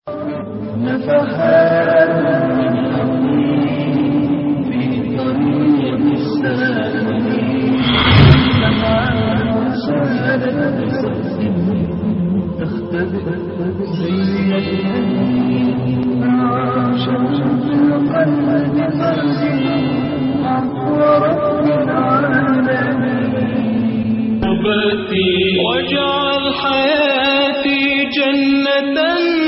نفحات من حقيق في طريق السالمين نفعات سالت بصف تختبئ زينة مع شمس القلب فرزي ورب العالمين واجعل حياتي جنة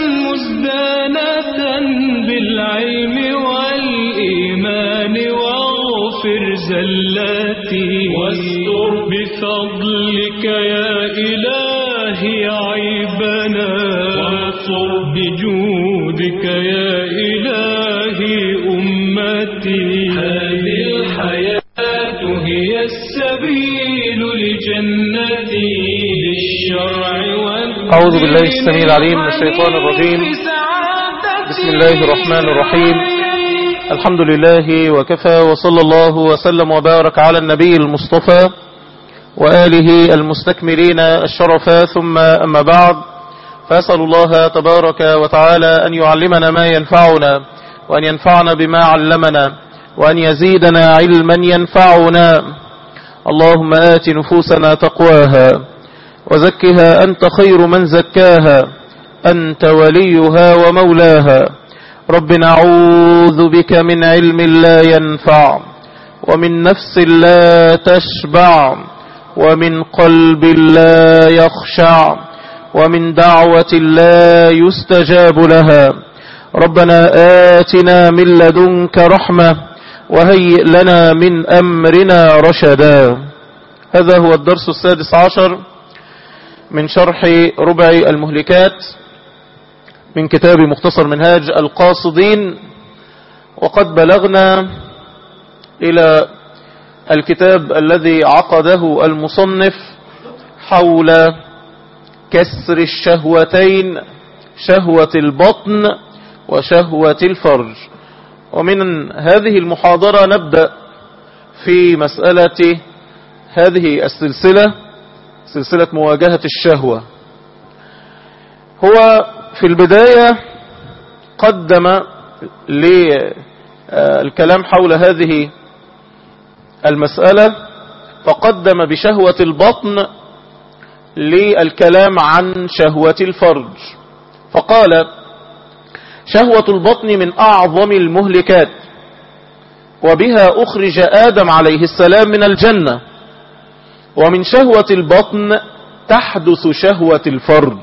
مزدانة بالعلم والإيمان واغفر زلاتي واستر بفضلك يا إلهي عيبنا وانصر بجودك يا إلهي أمتي هذه الحياة هي السبيل لجنتي بالشرع والدين أعوذ بالله السميع العليم من الشيطان الرجيم. بسم الله الرحمن الرحيم الحمد لله وكفى وصلى الله وسلم وبارك على النبي المصطفى وآله المستكملين الشرفا ثم أما بعد فأسأل الله تبارك وتعالى أن يعلمنا ما ينفعنا وأن ينفعنا بما علمنا وأن يزيدنا علما ينفعنا اللهم آت نفوسنا تقواها وزكها أنت خير من زكاها أنت وليها ومولاها رب نعوذ بك من علم لا ينفع ومن نفس لا تشبع ومن قلب لا يخشع ومن دعوة لا يستجاب لها ربنا آتنا من لدنك رحمة وهيئ لنا من أمرنا رشدا هذا هو الدرس السادس عشر من شرح ربع المهلكات من كتاب مختصر منهاج القاصدين وقد بلغنا إلى الكتاب الذي عقده المصنف حول كسر الشهوتين شهوة البطن وشهوة الفرج ومن هذه المحاضرة نبدأ في مسألة هذه السلسلة سلسلة مواجهة الشهوة هو في البداية قدم للكلام حول هذه المسألة فقدم بشهوة البطن للكلام عن شهوة الفرج فقال شهوة البطن من أعظم المهلكات وبها أخرج آدم عليه السلام من الجنة ومن شهوة البطن تحدث شهوة الفرج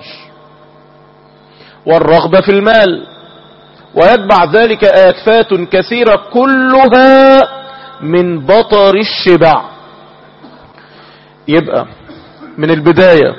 والرغبة في المال ويتبع ذلك آفات كثيرة كلها من بطر الشبع يبقى من البداية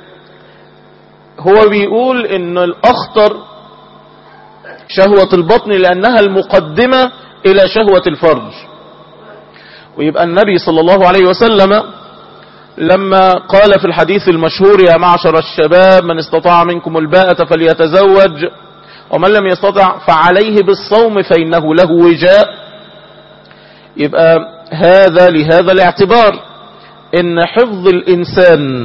هو بيقول ان الاخطر شهوة البطن لانها المقدمة الى شهوة الفرج ويبقى النبي صلى الله عليه وسلم لما قال في الحديث المشهور يا معشر الشباب من استطاع منكم الباءة فليتزوج ومن لم يستطع فعليه بالصوم فإنه له وجاء يبقى هذا لهذا الاعتبار ان حفظ الانسان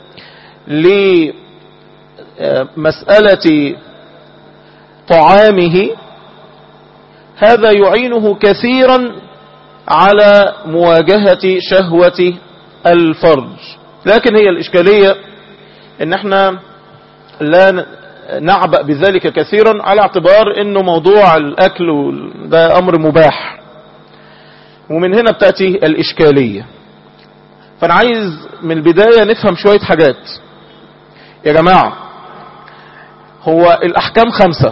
لمسألة طعامه هذا يعينه كثيرا على مواجهة شهوة الفرج لكن هي الإشكالية ان احنا لا نعبأ بذلك كثيرا على اعتبار انه موضوع الاكل ده امر مباح ومن هنا بتأتي الإشكالية فانا عايز من البداية نفهم شوية حاجات يا جماعة هو الاحكام خمسة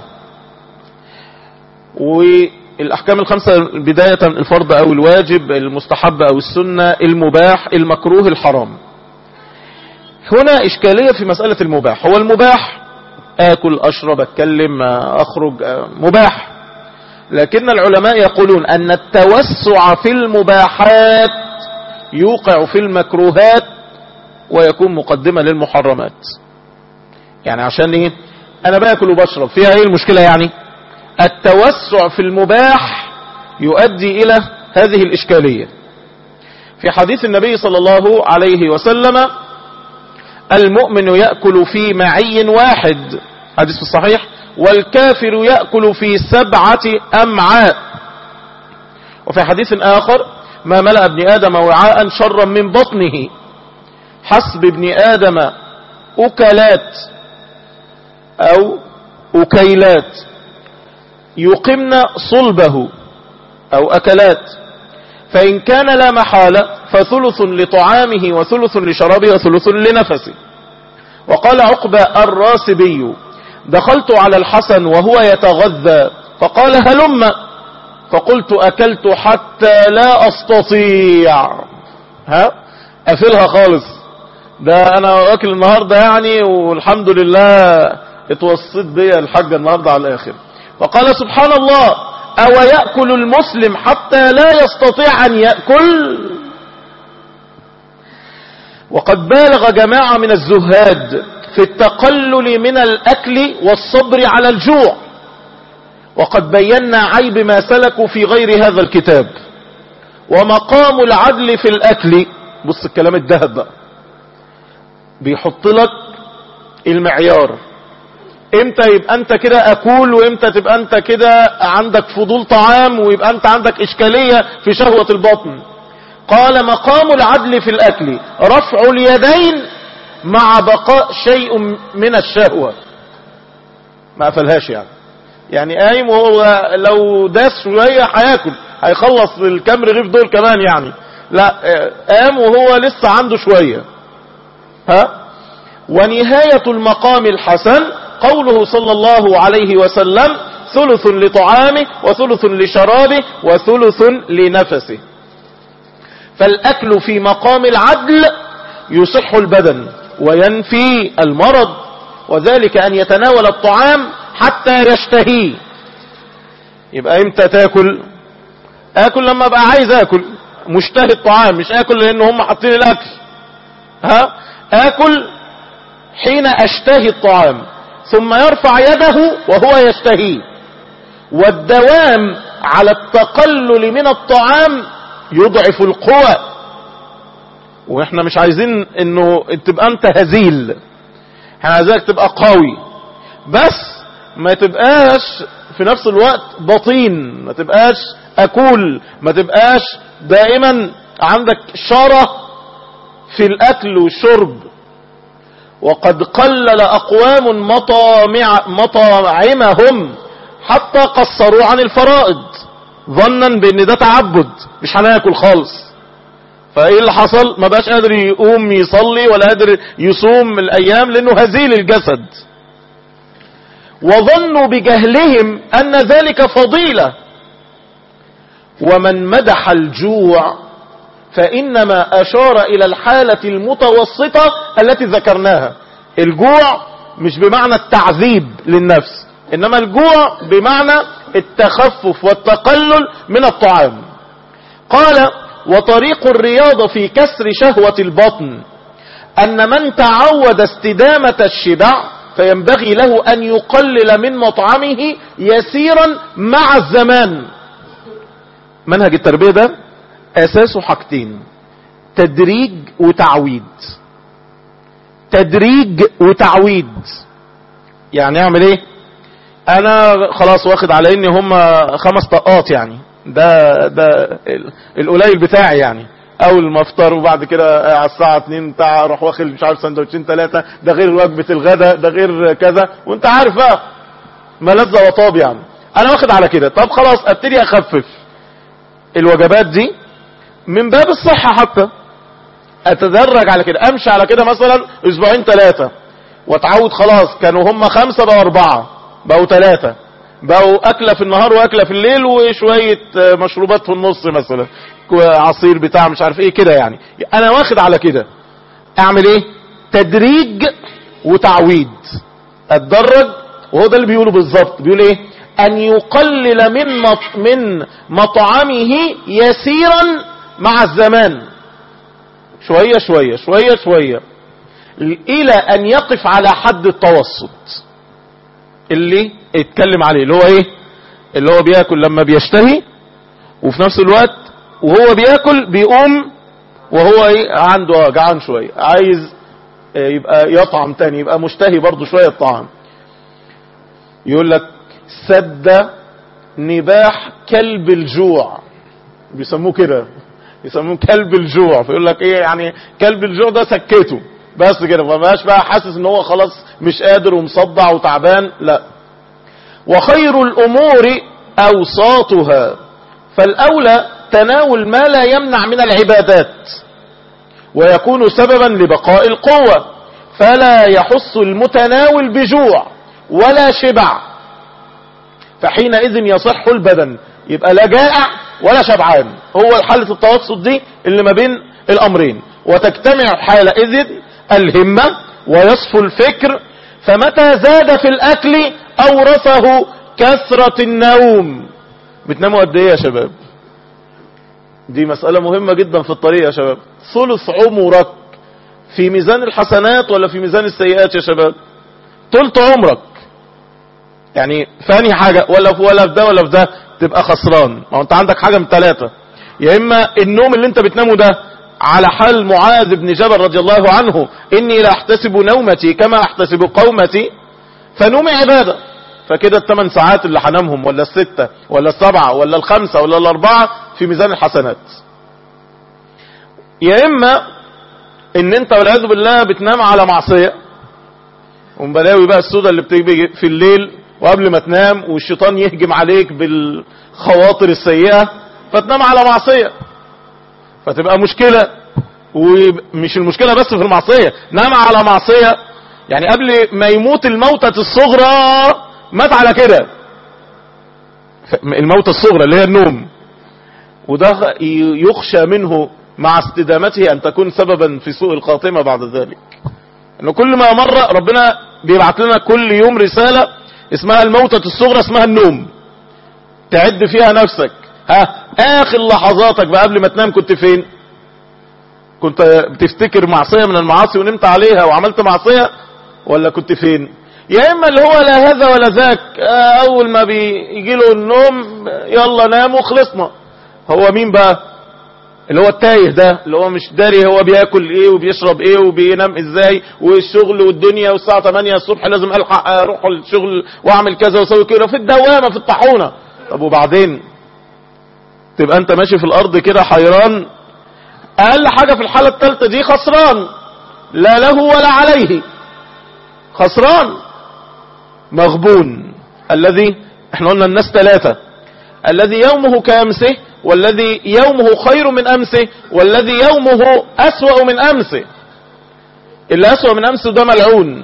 والاحكام الخمسة بداية الفرض او الواجب المستحب او السنة المباح المكروه الحرام هنا اشكالية في مسألة المباح هو المباح اكل اشرب اتكلم اخرج مباح لكن العلماء يقولون ان التوسع في المباحات يوقع في المكروهات ويكون مقدمة للمحرمات يعني عشان ايه انا باكل وبشرب فيها ايه المشكلة يعني التوسع في المباح يؤدي الى هذه الاشكالية في حديث النبي صلى الله عليه وسلم المؤمن يأكل في معي واحد حديث الصحيح والكافر يأكل في سبعة أمعاء وفي حديث آخر ما ملأ ابن آدم وعاء شرا من بطنه حسب ابن آدم أكلات أو أكيلات يقمن صلبه أو أكلات فإن كان لا محالة فثلث لطعامه وثلث لشرابه وثلث لنفسه وقال عقبة الراسبي دخلت على الحسن وهو يتغذى فقال هلم فقلت أكلت حتى لا أستطيع ها أفلها خالص ده أنا واكل النهاردة يعني والحمد لله اتوسط بيا الحاجة النهاردة على الآخر فقال سبحان الله أو يأكل المسلم حتى لا يستطيع أن يأكل وقد بالغ جماعة من الزهاد في التقلل من الأكل والصبر على الجوع وقد بينا عيب ما سلكوا في غير هذا الكتاب ومقام العدل في الأكل بص الكلام الدهب بقى بيحط لك المعيار امتى يبقى انت كده اكول وامتى تبقى انت كده عندك فضول طعام ويبقى انت عندك اشكالية في شهوة البطن قال مقام العدل في الاكل رفع اليدين مع بقاء شيء من الشهوة ما قفلهاش يعني يعني قايم وهو لو داس شوية هياكل هيخلص الكام رغيف دول كمان يعني لا قام وهو لسه عنده شوية ها ونهاية المقام الحسن قوله صلى الله عليه وسلم ثلث لطعامه وثلث لشرابه وثلث لنفسه فالأكل في مقام العدل يصح البدن وينفي المرض وذلك أن يتناول الطعام حتى يشتهيه يبقى امتى تاكل اكل لما ابقى عايز اكل مشتهي الطعام مش اكل لان هم حاطين الاكل ها اكل حين اشتهي الطعام ثم يرفع يده وهو يشتهيه والدوام على التقلل من الطعام يضعف القوى واحنا مش عايزين انه تبقى انت هزيل احنا عايزينك تبقى قوي بس ما تبقاش في نفس الوقت بطين ما تبقاش اكول ما تبقاش دائما عندك شرة في الاكل والشرب وقد قلل اقوام مطامع مطاعمهم حتى قصروا عن الفرائض ظنا بان ده تعبد مش هناكل خالص فايه اللي حصل ما بقاش قادر يقوم يصلي ولا قادر يصوم الايام لانه هزيل الجسد وظنوا بجهلهم ان ذلك فضيلة ومن مدح الجوع فانما اشار الى الحالة المتوسطة التي ذكرناها الجوع مش بمعنى التعذيب للنفس انما الجوع بمعنى التخفف والتقلل من الطعام قال وطريق الرياضة في كسر شهوة البطن ان من تعود استدامة الشبع فينبغي له ان يقلل من مطعمه يسيرا مع الزمان منهج التربية ده اساسه حاجتين تدريج وتعويد تدريج وتعويد يعني اعمل ايه انا خلاص واخد على اني هم خمس طقات يعني ده ده القليل بتاعي يعني اول ما افطر وبعد كده على الساعة 2 بتاع اروح واخد مش عارف سندوتشين ثلاثة ده غير وجبة الغداء ده غير كذا وانت عارف بقى ملذة وطاب يعني انا واخد على كده طب خلاص ابتدي اخفف الوجبات دي من باب الصحة حتى اتدرج على كده امشي على كده مثلا اسبوعين ثلاثة واتعود خلاص كانوا هم خمسة بقوا اربعة بقوا ثلاثة بقوا اكلة في النهار واكلة في الليل وشوية مشروبات في النص مثلا عصير بتاع مش عارف ايه كده يعني انا واخد على كده اعمل ايه تدريج وتعويد اتدرج وهو ده اللي بيقوله بالظبط بيقول ايه ان يقلل من مط من مطعمه يسيرا مع الزمان شوية شوية شوية شوية الى ان يقف على حد التوسط اللي اتكلم عليه اللي هو ايه اللي هو بياكل لما بيشتهي وفي نفس الوقت وهو بياكل بيقوم وهو ايه عنده جعان شوية عايز يبقى يطعم تاني يبقى مشتهي برضو شوية الطعام يقول لك سد نباح كلب الجوع بيسموه كده يسموه كلب الجوع فيقول لك ايه يعني كلب الجوع ده سكته بس كده ما بقاش بقى حاسس ان هو خلاص مش قادر ومصدع وتعبان لا وخير الامور اوساطها فالاولى تناول ما لا يمنع من العبادات ويكون سببا لبقاء القوة فلا يحس المتناول بجوع ولا شبع فحينئذ يصح البدن يبقى لا جائع ولا شبعان هو حالة التوسط دي اللي ما بين الأمرين وتجتمع حالئذ الهمة ويصفو الفكر فمتى زاد في الأكل أورثه كثرة النوم بتناموا قد ايه يا شباب دي مسألة مهمة جدا في الطريق يا شباب ثلث عمرك في ميزان الحسنات ولا في ميزان السيئات يا شباب تلت عمرك يعني ثاني حاجة ولا في ولا في ده ولا في ده تبقى خسران ما هو انت عندك حاجة من ثلاثة يا اما النوم اللي انت بتنامه ده على حال معاذ بن جبل رضي الله عنه اني لا احتسب نومتي كما احتسب قومتي فنومي عبادة فكده الثمان ساعات اللي هنامهم ولا الستة ولا السبعة ولا الخمسة ولا الاربعة في ميزان الحسنات يا اما ان انت والعياذ بالله بتنام على معصية ومبلاوي بقى السودة اللي بتيجي في الليل وقبل ما تنام والشيطان يهجم عليك بالخواطر السيئة فتنام على معصية فتبقى مشكلة ومش المشكلة بس في المعصية نام على معصية يعني قبل ما يموت الموتة الصغرى مات على كده الموتة الصغرى اللي هي النوم وده يخشى منه مع استدامته ان تكون سببا في سوء الخاتمة بعد ذلك انه كل ما مر ربنا بيبعت لنا كل يوم رسالة اسمها الموتة الصغرى اسمها النوم تعد فيها نفسك ها اخر لحظاتك بقى قبل ما تنام كنت فين كنت بتفتكر معصية من المعاصي ونمت عليها وعملت معصية ولا كنت فين يا اما اللي هو لا هذا ولا ذاك اول ما بيجي له النوم يلا نام وخلصنا هو مين بقى اللي هو التايه ده اللي هو مش داري هو بياكل ايه وبيشرب ايه وبينام ازاي والشغل والدنيا والساعة 8 الصبح لازم الحق اروح الشغل واعمل كذا واسوي كده في الدوامة في الطاحونة طب وبعدين تبقى انت ماشي في الارض كده حيران اقل حاجة في الحالة الثالثة دي خسران لا له ولا عليه خسران مغبون الذي احنا قلنا الناس ثلاثة الذي يومه كامسه والذي يومه خير من امسه والذي يومه اسوأ من امسه اللي اسوأ من امسه ده ملعون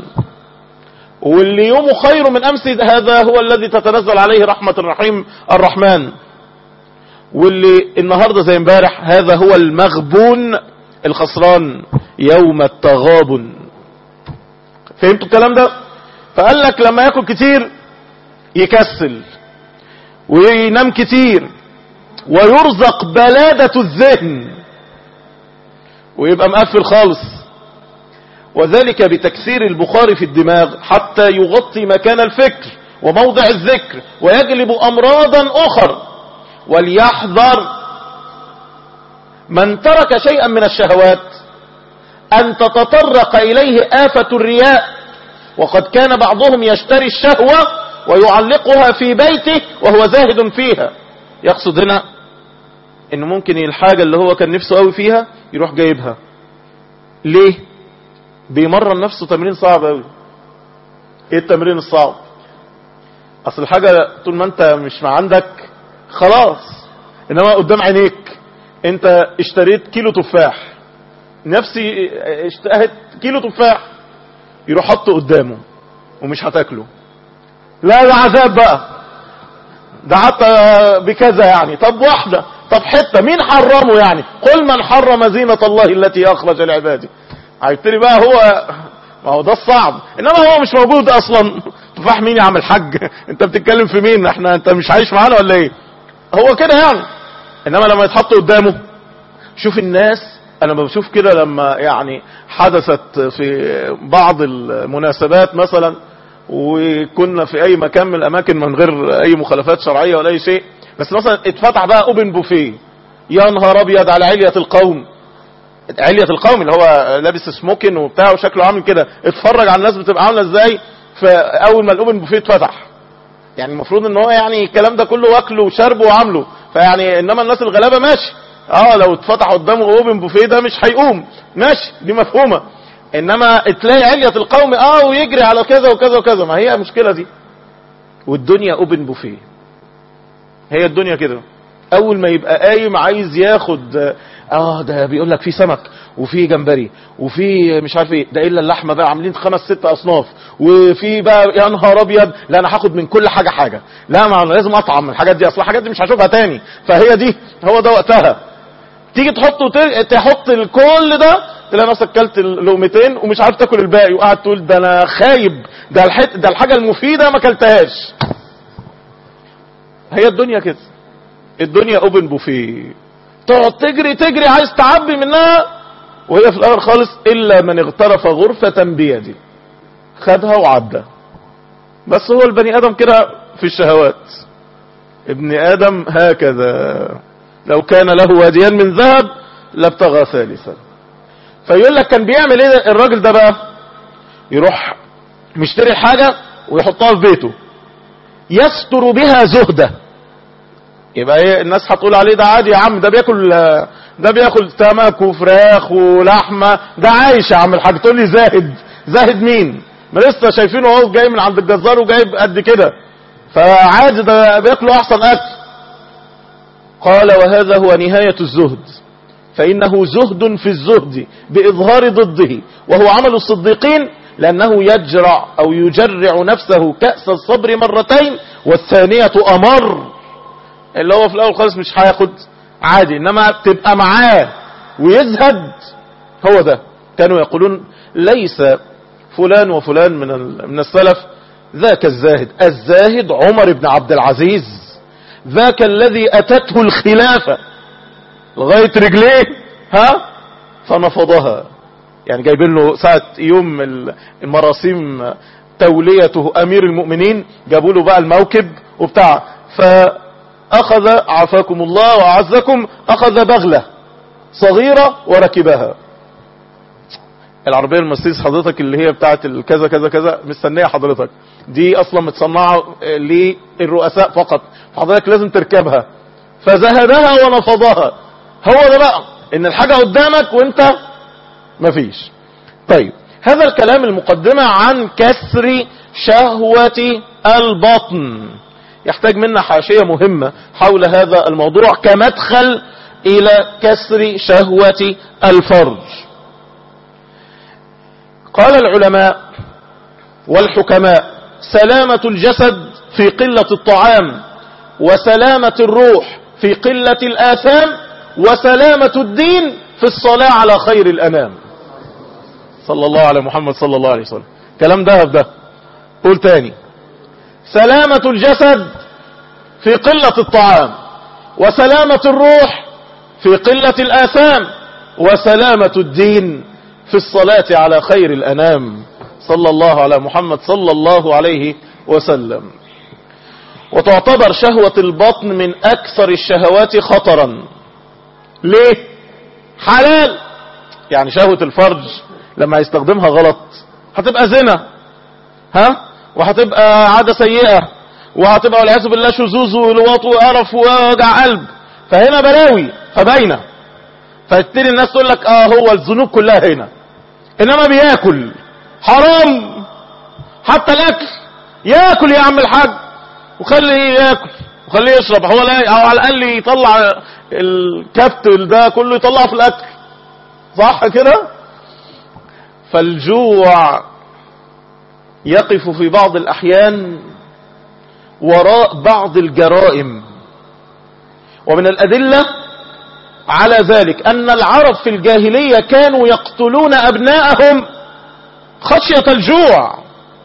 واللي يومه خير من امسه هذا هو الذي تتنزل عليه رحمة الرحيم الرحمن واللي النهاردة زي امبارح هذا هو المغبون الخسران يوم التغابن فهمتوا الكلام ده فقال لك لما ياكل كتير يكسل وينام كتير ويرزق بلادة الذهن ويبقى مقفل خالص وذلك بتكسير البخار في الدماغ حتى يغطي مكان الفكر وموضع الذكر ويجلب أمراضا أخر وليحذر من ترك شيئا من الشهوات أن تتطرق إليه آفة الرياء وقد كان بعضهم يشتري الشهوة ويعلقها في بيته وهو زاهد فيها يقصد هنا انه ممكن الحاجة اللي هو كان نفسه قوي فيها يروح جايبها ليه بيمرن نفسه تمرين صعب قوي ايه التمرين الصعب اصل الحاجة طول ما انت مش ما عندك خلاص انما قدام عينيك انت اشتريت كيلو تفاح نفسي اشتهت كيلو تفاح يروح حطه قدامه ومش هتاكله لا ده عذاب بقى ده حتى بكذا يعني طب واحدة طب حتة مين حرمه يعني قل من حرم زينة الله التي اخرج لعباده هيبتدي بقى هو ما هو ده الصعب انما هو مش موجود اصلا تفاح مين يا عم الحاج انت بتتكلم في مين احنا انت مش عايش معانا ولا ايه هو كده يعني انما لما يتحط قدامه شوف الناس انا بشوف كده لما يعني حدثت في بعض المناسبات مثلا وكنا في اي مكان من الاماكن من غير اي مخالفات شرعية ولا اي شيء بس مثلا اتفتح بقى اوبن بوفيه يا نهار ابيض على علية القوم علية القوم اللي هو لابس سموكن وبتاع وشكله عامل كده اتفرج على الناس بتبقى عاملة ازاي فاول ما الاوبن بوفيه اتفتح يعني المفروض ان هو يعني الكلام ده كله واكله وشربه وعامله فيعني انما الناس الغلابه ماشي اه لو اتفتح قدامه اوبن بوفيه ده مش هيقوم ماشي دي مفهومه انما تلاقي علية القوم اه ويجري على كذا وكذا وكذا ما هي المشكله دي والدنيا اوبن بوفيه هي الدنيا كده اول ما يبقى قايم عايز ياخد اه ده بيقول لك في سمك وفي جمبري وفي مش عارف ايه ده الا اللحمه بقى عاملين خمس ست اصناف وفي بقى يا نهار ابيض لا انا هاخد من كل حاجه حاجه لا ما أنا لازم اطعم من الحاجات دي اصل الحاجات دي مش هشوفها تاني فهي دي هو ده وقتها تيجي تحط وت- تحط كل ده تلاقي نفسك كلت لقمتين ومش عارف تاكل الباقي وقاعد تقول ده انا خايب ده الحت ده الحاجه المفيده ما كلتهاش هي الدنيا كده الدنيا اوبن بوفيه تقعد تجري تجري عايز تعبي منها وهي في الاخر خالص الا من اغترف غرفة بيده خدها وعدى بس هو البني ادم كده في الشهوات ابن ادم هكذا لو كان له واديان من ذهب لابتغى ثالثا فيقول لك كان بيعمل ايه الراجل ده بقى يروح مشتري حاجة ويحطها في بيته يستر بها زهده يبقى ايه الناس هتقول عليه ده عادي يا عم ده بياكل ده بياكل سمك وفراخ ولحمه ده عايش يا عم الحاج تقول لي زاهد زاهد مين ما لسه شايفينه اهو جاي من عند الجزار وجايب قد كده فعادي ده بياكلوا احسن اكل قال وهذا هو نهايه الزهد فانه زهد في الزهد باظهار ضده وهو عمل الصديقين لانه يجرع او يجرع نفسه كاس الصبر مرتين والثانيه امر اللي هو في الاول خالص مش هياخد عادي انما تبقى معاه ويزهد هو ده كانوا يقولون ليس فلان وفلان من ال- من السلف ذاك الزاهد الزاهد عمر بن عبد العزيز ذاك الذي اتته الخلافة لغاية رجليه ها فنفضها يعني جايبين له ساعة يوم ال- المراسيم توليته امير المؤمنين جابوا له بقى الموكب وبتاع فاخذ عافاكم الله وعزكم اخذ بغلة صغيرة وركبها العربية المرسيدس حضرتك اللي هي بتاعت الكذا كذا كذا مستنية حضرتك دي اصلا متصنعة للرؤساء فقط حضرتك لازم تركبها فزهدها ونفضها هو ده بقى ان الحاجة قدامك وانت مفيش طيب هذا الكلام المقدمة عن كسر شهوة البطن يحتاج منا حاشية مهمة حول هذا الموضوع كمدخل الى كسر شهوة الفرج قال العلماء والحكماء سلامة الجسد في قلة الطعام وسلامة الروح في قلة الآثام وسلامة الدين في الصلاة على خير الأنام صلى الله على محمد صلى الله عليه وسلم كلام دهب ده قول تاني سلامة الجسد في قلة الطعام وسلامة الروح في قلة الآثام وسلامة الدين في الصلاة على خير الأنام صلى الله على محمد صلى الله عليه وسلم وتعتبر شهوة البطن من أكثر الشهوات خطرا ليه حلال يعني شهوة الفرج لما يستخدمها غلط هتبقى زنا ها وهتبقى عادة سيئة وهتبقى والعياذ بالله شذوذ ولواط وقرف ووجع قلب فهنا بلاوي فباينه فتبتدي الناس تقول لك اه هو الذنوب كلها هنا انما بياكل حرام حتى الاكل ياكل يا عم الحاج وخليه ياكل وخليه يشرب هو لا او على الاقل يطلع الكبت ده كله يطلعه في الاكل صح كده فالجوع يقف في بعض الاحيان وراء بعض الجرائم ومن الادله على ذلك أن العرب في الجاهلية كانوا يقتلون أبناءهم خشية الجوع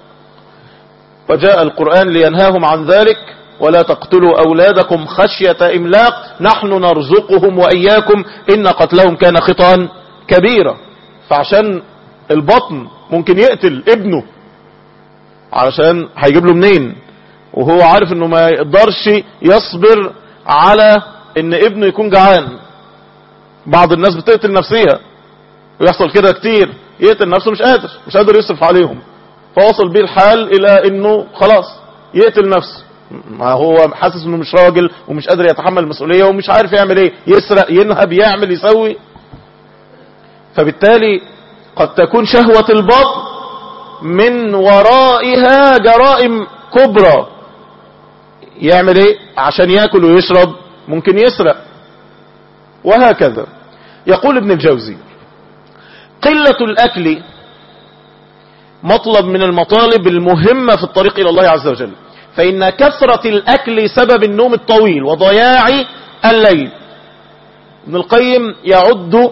وجاء القرآن لينهاهم عن ذلك ولا تقتلوا أولادكم خشية إملاق نحن نرزقهم وإياكم إن قتلهم كان خطأ كبيرا فعشان البطن ممكن يقتل ابنه علشان هيجيب له منين وهو عارف انه ما يقدرش يصبر على ان ابنه يكون جعان بعض الناس بتقتل نفسها ويحصل كده كتير يقتل نفسه مش قادر مش قادر يصرف عليهم فوصل بيه الحال الى انه خلاص يقتل نفسه ما هو حاسس انه مش راجل ومش قادر يتحمل المسؤولية ومش عارف يعمل ايه يسرق ينهب يعمل يسوي فبالتالي قد تكون شهوة البطن من ورائها جرائم كبرى يعمل ايه عشان ياكل ويشرب ممكن يسرق وهكذا يقول ابن الجوزي قلة الاكل مطلب من المطالب المهمة في الطريق الى الله عز وجل فان كثرة الاكل سبب النوم الطويل وضياع الليل ابن القيم يعد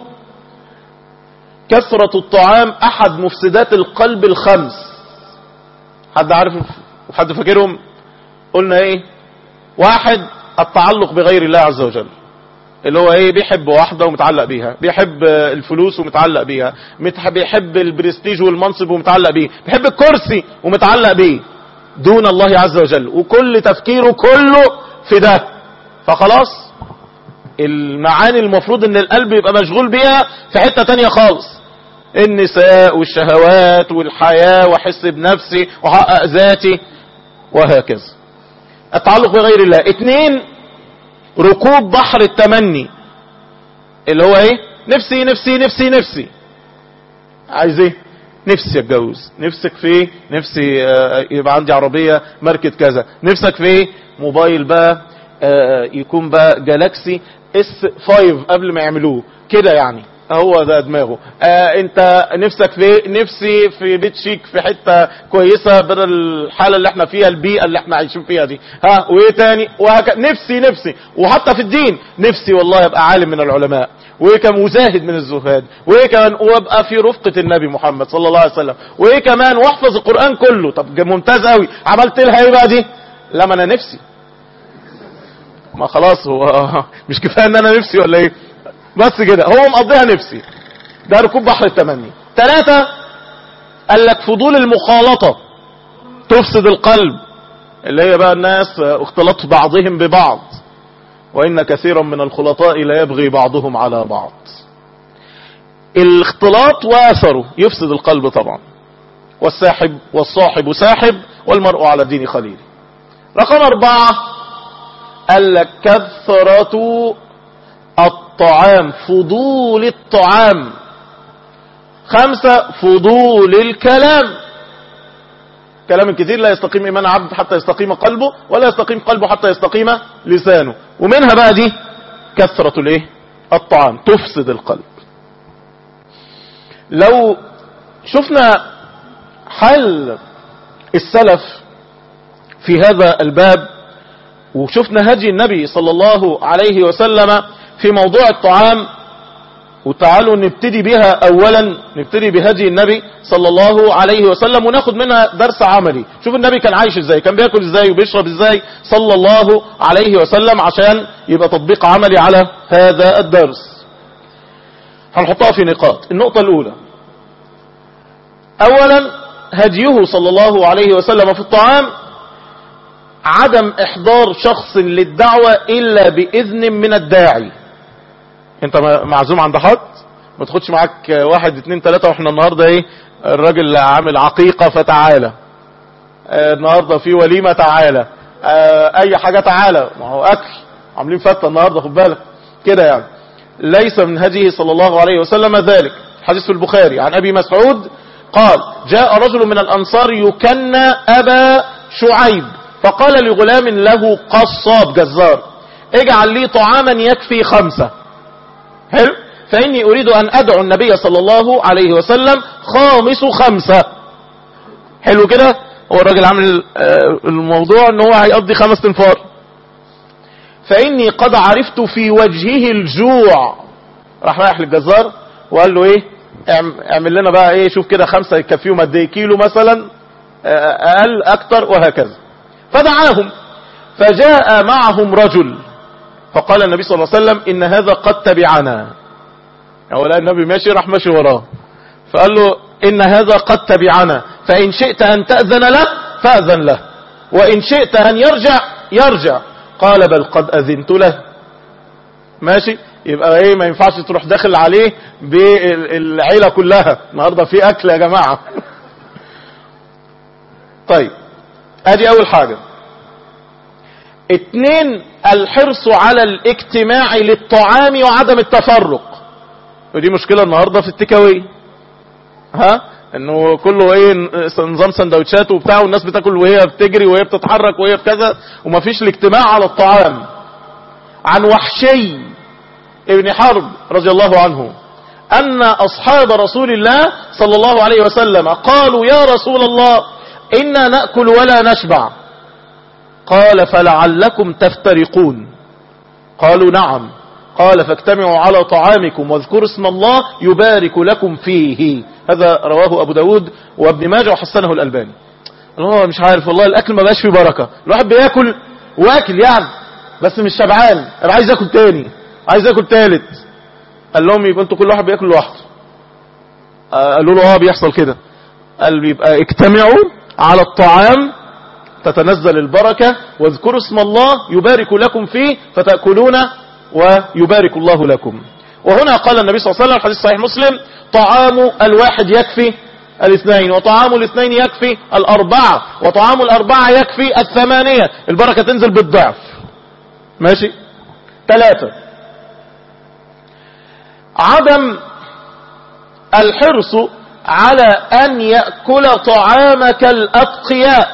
كثرة الطعام احد مفسدات القلب الخمس حد عارف حد فاكرهم قلنا ايه واحد التعلق بغير الله عز وجل اللي هو ايه بيحب واحدة ومتعلق بيها بيحب الفلوس ومتعلق بيها متح- بيحب البرستيج والمنصب ومتعلق بيه بيحب الكرسي ومتعلق بيه دون الله عز وجل وكل تفكيره كله في ده فخلاص المعاني المفروض ان القلب يبقى مشغول بيها في حتة تانية خالص النساء والشهوات والحياة وحس بنفسي وحقق ذاتي وهكذا التعلق بغير الله اتنين ركوب بحر التمني اللي هو ايه نفسي نفسي نفسي نفسي عايز ايه نفسي اتجوز نفسك في ايه نفسي آه، يبقى عندي عربية ماركة كذا نفسك في ايه موبايل بقى آه، يكون بقى جالاكسي اس 5 قبل ما يعملوه كده يعني هو ده دماغه آه انت نفسك في ايه نفسي في بيت شيك في حتة كويسة بدل الحالة اللي احنا فيها البيئة اللي احنا عايشين فيها دي ها وايه تاني وهكذا نفسي نفسي وحتى في الدين نفسي والله ابقى عالم من العلماء وايه كمان مزاهد من الزهاد وايه كمان وابقى في رفقة النبي محمد صلى الله عليه وسلم وايه كمان واحفظ القرآن كله طب ممتاز قوي عملت لها ايه بقى دي لا ما انا نفسي ما خلاص هو مش كفايه ان انا نفسي ولا ايه بس كده هو مقضيها نفسي ده ركوب بحر التمني ثلاثة قال لك فضول المخالطة تفسد القلب اللي هي بقى الناس اختلاط بعضهم ببعض وإن كثيرا من الخلطاء لا يبغي بعضهم على بعض الاختلاط واثره يفسد القلب طبعا والساحب والصاحب ساحب والمرء على دين خليله رقم أربعة قال لك كثرة الطعام فضول الطعام خمسة فضول الكلام كلام الكثير لا يستقيم إيمان عبد حتى يستقيم قلبه ولا يستقيم قلبه حتى يستقيم لسانه ومنها بقى دي كثرة الايه الطعام تفسد القلب لو شفنا حل السلف في هذا الباب وشفنا هدي النبي صلى الله عليه وسلم في موضوع الطعام وتعالوا نبتدي بها اولا نبتدي بهدي النبي صلى الله عليه وسلم وناخد منها درس عملي شوف النبي كان عايش ازاي كان بياكل ازاي وبيشرب ازاي صلى الله عليه وسلم عشان يبقى تطبيق عملي على هذا الدرس هنحطها في نقاط النقطة الاولى اولا هديه صلى الله عليه وسلم في الطعام عدم احضار شخص للدعوة الا باذن من الداعي انت معزوم عند حد ما تاخدش معاك واحد اتنين تلاتة واحنا النهاردة ايه الراجل عامل عقيقة فتعالى اه النهاردة في وليمة تعالى اه اي حاجة تعالى ما هو اكل عاملين فتة النهاردة خد بالك كده يعني ليس من هديه صلى الله عليه وسلم ذلك حديث في البخاري عن ابي مسعود قال جاء رجل من الانصار يكنى ابا شعيب فقال لغلام له قصاب جزار اجعل لي طعاما يكفي خمسة حلو فإني أريد أن أدعو النبي صلى الله عليه وسلم خامس خمسة حلو كده هو الراجل عامل الموضوع ان هو هيقضي خمس تنفار فإني قد عرفت في وجهه الجوع راح رايح للجزار وقال له ايه اعمل لنا بقى ايه شوف كده خمسة يكفيهم قد ايه كيلو مثلا اقل اكتر وهكذا فدعاهم فجاء معهم رجل فقال النبي صلى الله عليه وسلم ان هذا قد تبعنا اولا النبي ماشي راح ماشي وراه فقال له ان هذا قد تبعنا فان شئت ان تأذن له فأذن له وان شئت ان يرجع يرجع قال بل قد اذنت له ماشي يبقى ايه ما ينفعش تروح داخل عليه بالعيلة كلها النهاردة في اكل يا جماعة طيب ادي اول حاجة اتنين الحرص على الاجتماع للطعام وعدم التفرق ودي مشكلة النهاردة في التكاوي ها انه كله ايه نظام سندوتشات وبتاع والناس بتاكل وهي بتجري وهي بتتحرك وهي بكذا ومفيش الاجتماع على الطعام عن وحشي ابن حرب رضي الله عنه ان اصحاب رسول الله صلى الله عليه وسلم قالوا يا رسول الله انا نأكل ولا نشبع قال فلعلكم تفترقون قالوا نعم قال فاجتمعوا على طعامكم واذكروا اسم الله يبارك لكم فيه هذا رواه ابو داود وابن ماجه وحسنه الالباني الله مش عارف والله الاكل ما بقاش فيه بركه الواحد بياكل واكل يعني بس مش شبعان انا عايز اكل تاني عايز اكل تالت قال لهم يبقى انتوا كل واحد بياكل لوحده آه، قالوا له اه بيحصل كده قال بيبقى اجتمعوا على الطعام تتنزل البركة واذكروا اسم الله يبارك لكم فيه فتأكلون ويبارك الله لكم وهنا قال النبي صلى الله عليه وسلم حديث صحيح مسلم طعام الواحد يكفي الاثنين وطعام الاثنين يكفي الأربعة وطعام الأربعة يكفي الثمانية البركة تنزل بالضعف ماشي ثلاثة عدم الحرص على أن يأكل طعامك الأتقياء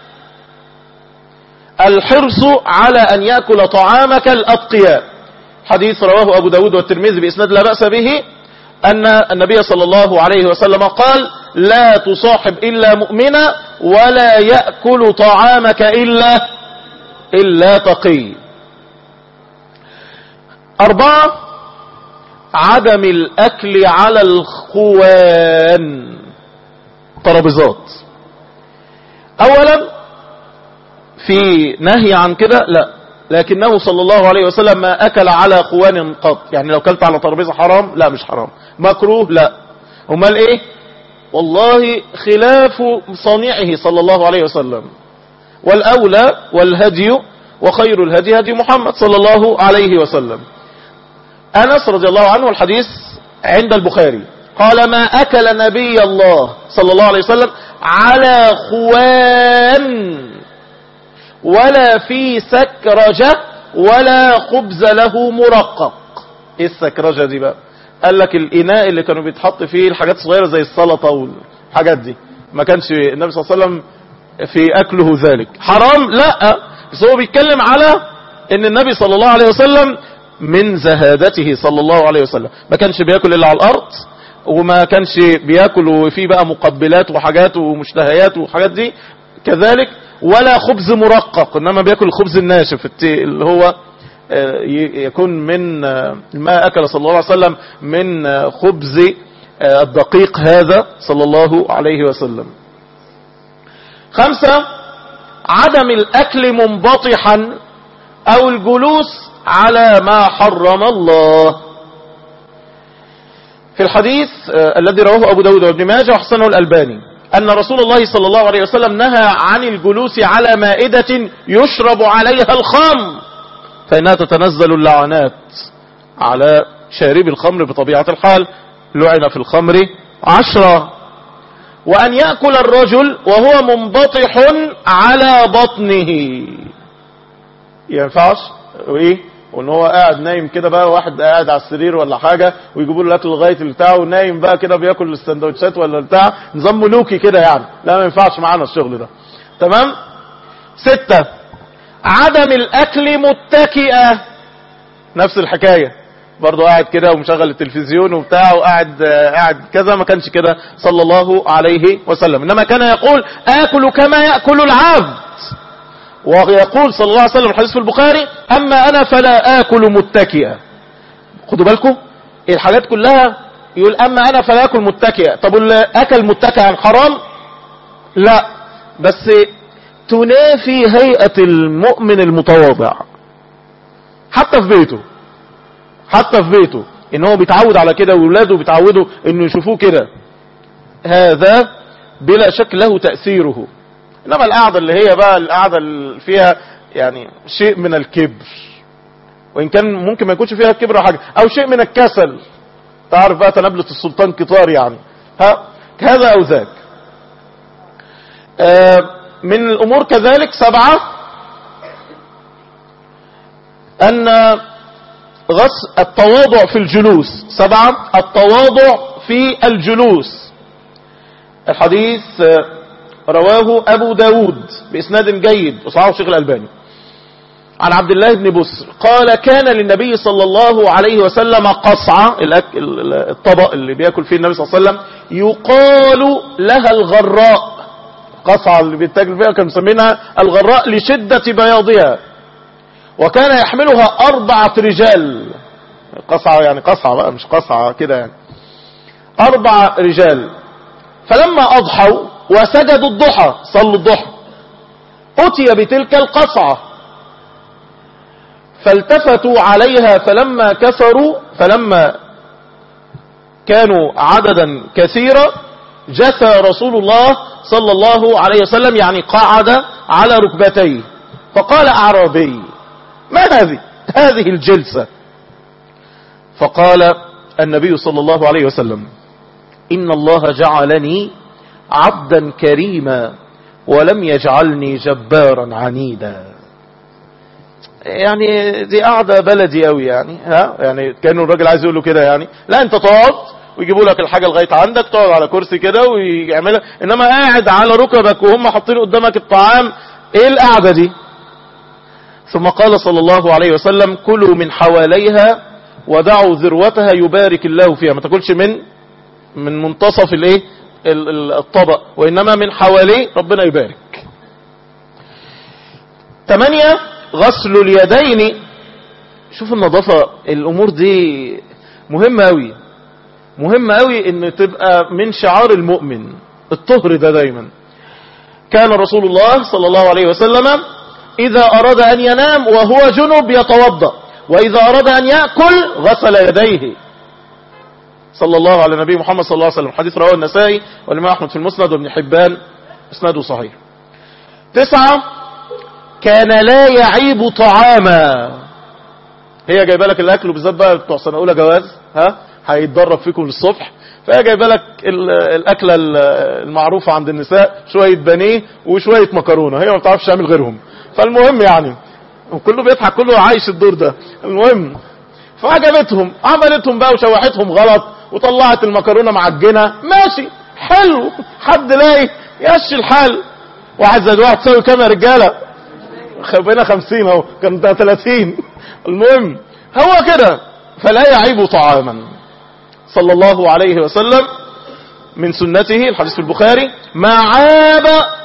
الحرص على أن يأكل طعامك الأتقياء حديث رواه أبو داود والترمذي بإسناد لا بأس به أن النبي صلى الله عليه وسلم قال لا تصاحب إلا مؤمنا ولا يأكل طعامك إلا إلا تقي أربعة عدم الأكل على الخوان ترابيزات أولا في نهي عن كده لا لكنه صلى الله عليه وسلم ما أكل على خوان قط يعني لو كلت على ترابيزة حرام لا مش حرام مكروه لا امال ايه والله خلاف صنيعه صلى الله عليه وسلم والأولى والهدي وخير الهدي هدي محمد صلى الله عليه وسلم أنس رضي الله عنه الحديث عند البخاري قال ما أكل نبي الله صلى الله عليه وسلم على خوان ولا في سكرجة ولا خبز له مرقق ايه السكرجة دي بقى قال لك الاناء اللي كانوا بيتحط فيه الحاجات الصغيرة زي السلطة والحاجات دي ما كانش النبي صلى الله عليه وسلم في اكله ذلك حرام لا بس هو بيتكلم على ان النبي صلى الله عليه وسلم من زهادته صلى الله عليه وسلم ما كانش بياكل الا على الارض وما كانش بياكل وفيه بقى مقبلات وحاجات ومشتهيات وحاجات دي كذلك ولا خبز مرقق انما بياكل الخبز الناشف اللي هو يكون من ما اكل صلى الله عليه وسلم من خبز الدقيق هذا صلى الله عليه وسلم خمسة عدم الاكل منبطحا او الجلوس على ما حرم الله في الحديث الذي رواه ابو داود وابن ماجه وحسنه الالباني أن رسول الله صلى الله عليه وسلم نهى عن الجلوس على مائدة يشرب عليها الخمر فإنها تتنزل اللعنات على شارب الخمر بطبيعة الحال لعن في الخمر عشرة وأن يأكل الرجل وهو منبطح على بطنه ينفعش وإيه وان هو قاعد نايم كده بقى واحد قاعد على السرير ولا حاجة ويجيبوا له الاكل لغايه بتاعه ونايم بقى كده بياكل السندوتشات ولا بتاع نظام ملوكي كده يعني لا ما ينفعش معانا الشغل ده تمام ستة عدم الاكل متكئة نفس الحكاية برضه قاعد كده ومشغل التلفزيون وبتاع وقاعد قاعد كذا ما كانش كده صلى الله عليه وسلم انما كان يقول اكل كما ياكل العبد ويقول صلى الله عليه وسلم الحديث في البخاري أما أنا فلا آكل متكئا خدوا بالكم الحاجات كلها يقول أما أنا فلا آكل متكئا طب اللي أكل متكئا حرام لا بس تنافي هيئة المؤمن المتواضع حتى في بيته حتى في بيته ان هو بيتعود على كده وولاده بيتعودوا انه يشوفوه كده هذا بلا شك له تأثيره انما القعدة اللي هي بقى القعدة اللي فيها يعني شيء من الكبر وان كان ممكن ما يكونش فيها الكبر او حاجة او شيء من الكسل تعرف بقى تنبلة السلطان قطار يعني ها هذا او ذاك آه من الامور كذلك سبعة أن غص التواضع في الجلوس سبعة التواضع في الجلوس الحديث رواه أبو داود بإسناد جيد وصححه الشيخ الألباني عن عبد الله بن بسر قال كان للنبي صلى الله عليه وسلم قصعة الأك- ال- ال- الطبق اللي بياكل فيه النبي صلى الله عليه وسلم يقال لها الغراء قصعة اللي بيتاكل فيها كانوا مسمينها الغراء لشدة بياضها وكان يحملها أربعة رجال قصعة يعني قصعة بقى مش قصعة كده يعني أربع رجال فلما أضحوا وسجدوا الضحى صلوا الضحى أتي بتلك القصعة فالتفتوا عليها فلما كثروا فلما كانوا عددا كثيرا جثى رسول الله صلى الله عليه وسلم يعني قعد على ركبتيه فقال أعرابي ما هذه هذه الجلسة فقال النبي صلى الله عليه وسلم إن الله جعلني عبدا كريما ولم يجعلني جبارا عنيدا يعني دي قاعدة بلدي قوي يعني ها يعني كانوا الراجل عايز يقول له كده يعني لا انت تقعد ويجيبوا لك الحاجة لغاية عندك تقعد على كرسي كده ويعملها انما قاعد على ركبك وهم حاطين قدامك الطعام ايه القعدة دي ثم قال صلى الله عليه وسلم كلوا من حواليها ودعوا ذروتها يبارك الله فيها ما تاكلش من من منتصف الايه ال- ال- الطبق وانما من حواليه ربنا يبارك ثمانية غسل اليدين شوف النظافة الامور دي مهمة اوي مهمة اوي ان تبقى من شعار المؤمن الطهر ده دايما كان رسول الله صلى الله عليه وسلم إذا أراد أن ينام وهو جنب يتوضأ وإذا أراد أن يأكل غسل يديه صلى الله على نبي محمد صلى الله عليه وسلم حديث رواه النسائي والإمام أحمد في المسند وابن حبان اسناده صحيح تسعة كان لا يعيب طعاما هي جايبه لك الاكل وبالذات بقى بتوع سنه اولى جواز ها هيتدرب فيكم للصبح فهي جايبه لك ال- الاكله ال- المعروفه عند النساء شويه بانيه وشويه مكرونه هي ما بتعرفش تعمل غيرهم فالمهم يعني وكله بيضحك كله عايش الدور ده المهم فعجبتهم عملتهم بقى وشوحتهم غلط وطلعت المكرونه معجنه ماشي حلو حد لاقي يمشي الحال واحد زائد واحد تساوي كام يا رجاله خ- بقينا خمسين اهو كان ده تلاتين المهم هو كده فلا يعيب طعاما صلى الله عليه وسلم من سنته الحديث في البخاري ما عاب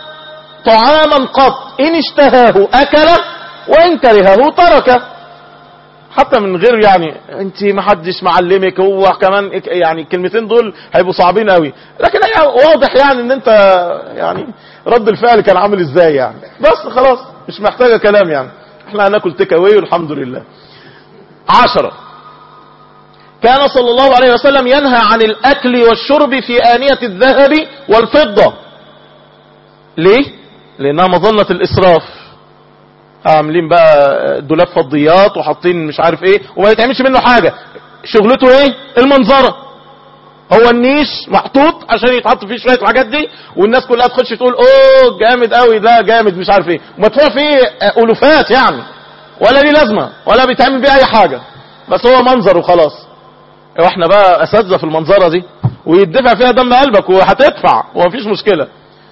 طعاما قط إن اشتهاه أكله وإن كرهه تركه حتى من غير يعني انت ما حدش معلمك هو كمان إك- يعني الكلمتين دول هيبقوا صعبين قوي لكن هي واضح يعني ان انت يعني رد الفعل كان عامل ازاي يعني بس خلاص مش محتاجة كلام يعني احنا هناكل تيك اواي والحمد لله عشرة كان صلى الله عليه وسلم ينهى عن الاكل والشرب في آنية الذهب والفضة ليه لانها مظنة الاسراف عاملين بقى دولاب فضيات وحاطين مش عارف ايه وما يتعملش منه حاجة شغلته ايه المنظرة هو النيش محطوط عشان يتحط فيه شوية الحاجات دي والناس كلها تخش تقول اوه جامد قوي ده جامد مش عارف ايه ومدفوع فيه الوفات يعني ولا ليه لازمة ولا بيتعمل بيه اي حاجة بس هو منظر وخلاص واحنا بقى اساتذه في المنظرة دي ويدفع فيها دم قلبك وهتدفع ومفيش مشكلة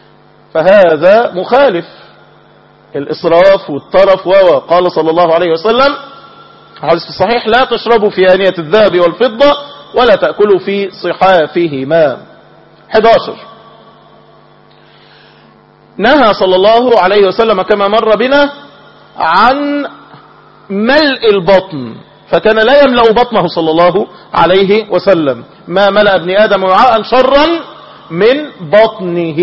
فهذا مخالف الإسراف والطرف و قال صلى الله عليه وسلم حديث الصحيح لا تشربوا في آنية الذهب والفضة ولا تأكلوا في صحافهما 11 نهى صلى الله عليه وسلم كما مر بنا عن ملء البطن فكان لا يملأ بطنه صلى الله عليه وسلم ما ملأ ابن آدم وعاء شرا من بطنه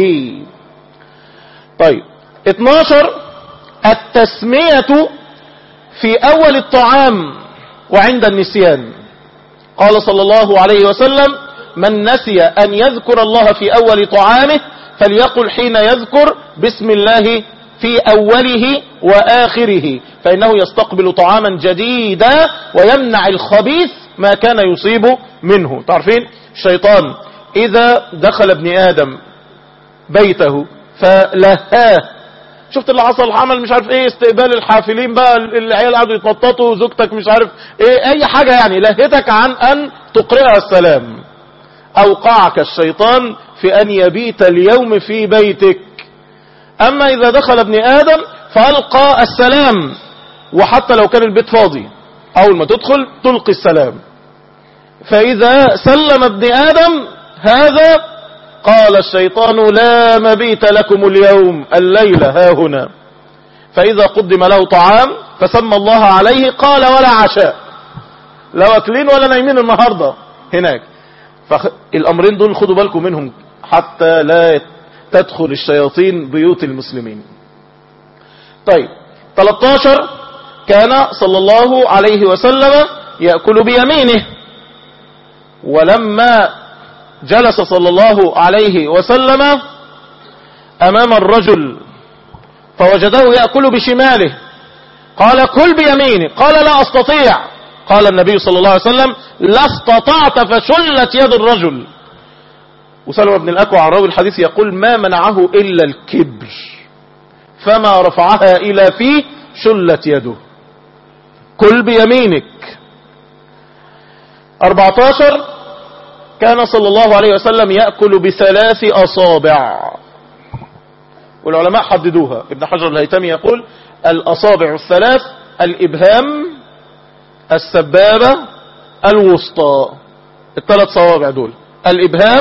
طيب 12 التسمية في أول الطعام وعند النسيان قال صلى الله عليه وسلم من نسي أن يذكر الله في أول طعامه فليقل حين يذكر بسم الله في أوله وآخره فإنه يستقبل طعاما جديدا ويمنع الخبيث ما كان يصيب منه تعرفين الشيطان إذا دخل ابن آدم بيته فلهاه شفت اللي حصل عمل مش عارف ايه استقبال الحافلين بقى العيال قعدوا يتنططوا زوجتك مش عارف ايه اي حاجة يعني لهتك عن ان تقرئها السلام اوقعك الشيطان في ان يبيت اليوم في بيتك اما اذا دخل ابن ادم فالقى السلام وحتى لو كان البيت فاضي اول ما تدخل تلقي السلام فاذا سلم ابن ادم هذا قال الشيطان لا مبيت لكم اليوم الليلة ها هنا فإذا قدم له طعام فسمى الله عليه قال ولا عشاء لا واكلين ولا نايمين النهاردة هناك فالأمرين دول خدوا بالكم منهم حتى لا تدخل الشياطين بيوت المسلمين طيب 13 كان صلى الله عليه وسلم يأكل بيمينه ولما جلس صلى الله عليه وسلم أمام الرجل فوجده يأكل بشماله قال كل بيمينه قال لا أستطيع قال النبي صلى الله عليه وسلم لا استطعت فشلت يد الرجل وسلم بن الأكوع عن راوي الحديث يقول ما منعه إلا الكبر فما رفعها إلى فيه شلت يده كل بيمينك 14 كان صلى الله عليه وسلم يأكل بثلاث أصابع والعلماء حددوها ابن حجر الهيتمي يقول الأصابع الثلاث الإبهام السبابة الوسطى الثلاث صوابع دول الإبهام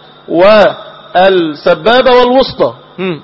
والسبابة والوسطى هم.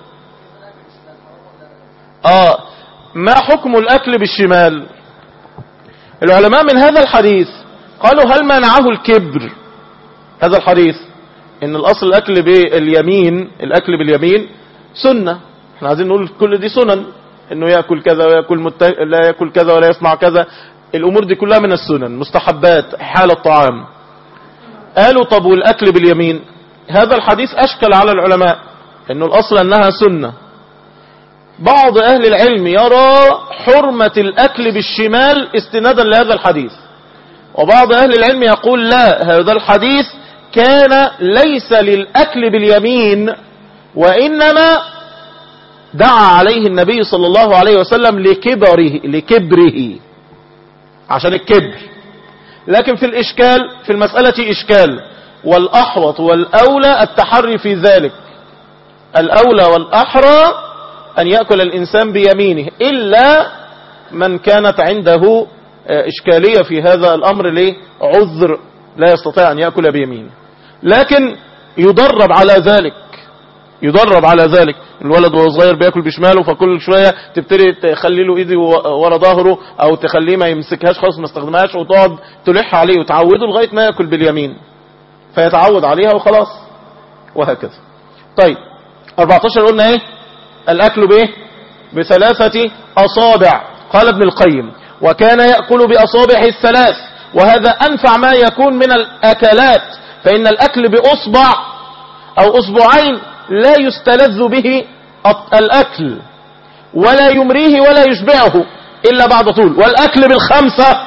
آه ما حكم الأكل بالشمال العلماء من هذا الحديث قالوا هل منعه الكبر هذا الحديث ان الاصل الاكل باليمين الاكل باليمين سنة احنا عايزين نقول كل دي سنن انه يأكل كذا ويأكل مت... لا يأكل كذا ولا يصنع كذا الامور دي كلها من السنن مستحبات حال الطعام قالوا طب والاكل باليمين هذا الحديث اشكل على العلماء انه الاصل انها سنة بعض اهل العلم يرى حرمة الاكل بالشمال استنادا لهذا الحديث وبعض اهل العلم يقول لا هذا الحديث كان ليس للاكل باليمين وانما دعا عليه النبي صلى الله عليه وسلم لكبره لكبره عشان الكبر لكن في الإشكال في المسألة إشكال والأحوط والأولى التحري في ذلك الأولى والأحرى أن يأكل الإنسان بيمينه إلا من كانت عنده إشكالية في هذا الأمر لعذر لا يستطيع أن يأكل بيمينه لكن يدرب على ذلك يدرب على ذلك الولد وهو صغير بياكل بشماله فكل شوية تبتدي تخلي له ايدي ورا ظهره او تخليه ما يمسكهاش خالص ما استخدمهاش وتقعد تلح عليه وتعوده لغاية ما ياكل باليمين فيتعود عليها وخلاص وهكذا طيب 14 قلنا ايه الاكل بايه بثلاثة اصابع قال ابن القيم وكان يأكل باصابعه الثلاث وهذا انفع ما يكون من الاكلات فان الاكل باصبع او اصبعين لا يستلذ به الأكل ولا يمريه ولا يشبعه إلا بعد طول والأكل بالخمسة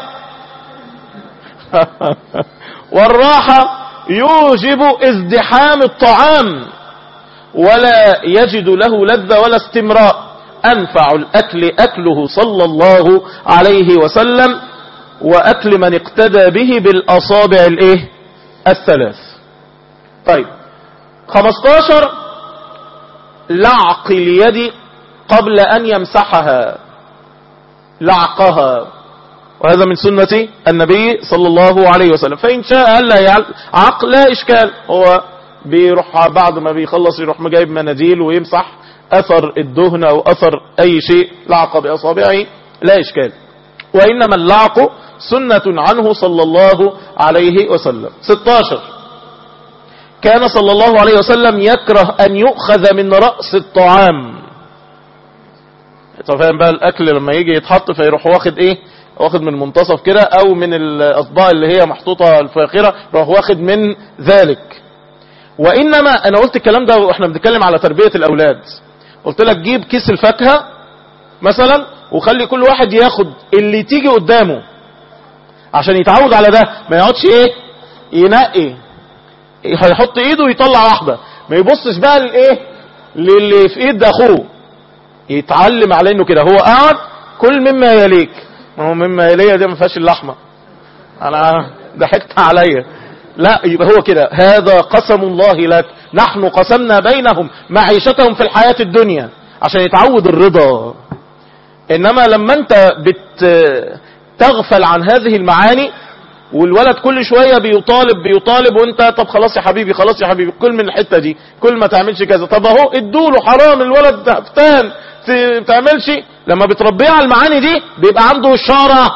والراحة يوجب ازدحام الطعام ولا يجد له لذة ولا استمراء أنفع الأكل أكله صلى الله عليه وسلم وأكل من اقتدى به بالأصابع الإيه الثلاث طيب 15 لعق اليد قبل أن يمسحها لعقها وهذا من سنة النبي صلى الله عليه وسلم فإن شاء ألا يعق لا إشكال هو بيروح بعد ما بيخلص يروح مجايب مناديل ويمسح أثر الدهن أو أثر أي شيء لعق بأصابعه لا إشكال وإنما اللعق سنة عنه صلى الله عليه وسلم 16 كان صلى الله عليه وسلم يكره أن يؤخذ من رأس الطعام فاهم بقى الأكل لما يجي يتحط فيروح واخد إيه واخد من منتصف كده أو من الأطباق اللي هي محطوطة الفاخرة يروح واخد من ذلك وإنما أنا قلت الكلام ده وإحنا بنتكلم على تربية الأولاد قلت لك جيب كيس الفاكهة مثلا وخلي كل واحد ياخد اللي تيجي قدامه عشان يتعود على ده ما يقعدش ايه ينقي هيحط ايده ويطلع واحدة ما يبصش بقى للايه للي في ايد اخوه يتعلم على انه كده هو قاعد كل مما يليك ما هو مما يليه دي ما فيهاش اللحمه انا ضحكت عليا لا يبقى هو كده هذا قسم الله لك نحن قسمنا بينهم معيشتهم في الحياة الدنيا عشان يتعود الرضا انما لما انت بتغفل عن هذه المعاني والولد كل شوية بيطالب بيطالب وانت طب خلاص يا حبيبي خلاص يا حبيبي كل من الحتة دي كل ما تعملش كذا طب اهو ادوله حرام الولد هفتان ت- تعملش لما بتربيه على المعاني دي بيبقى عنده شارة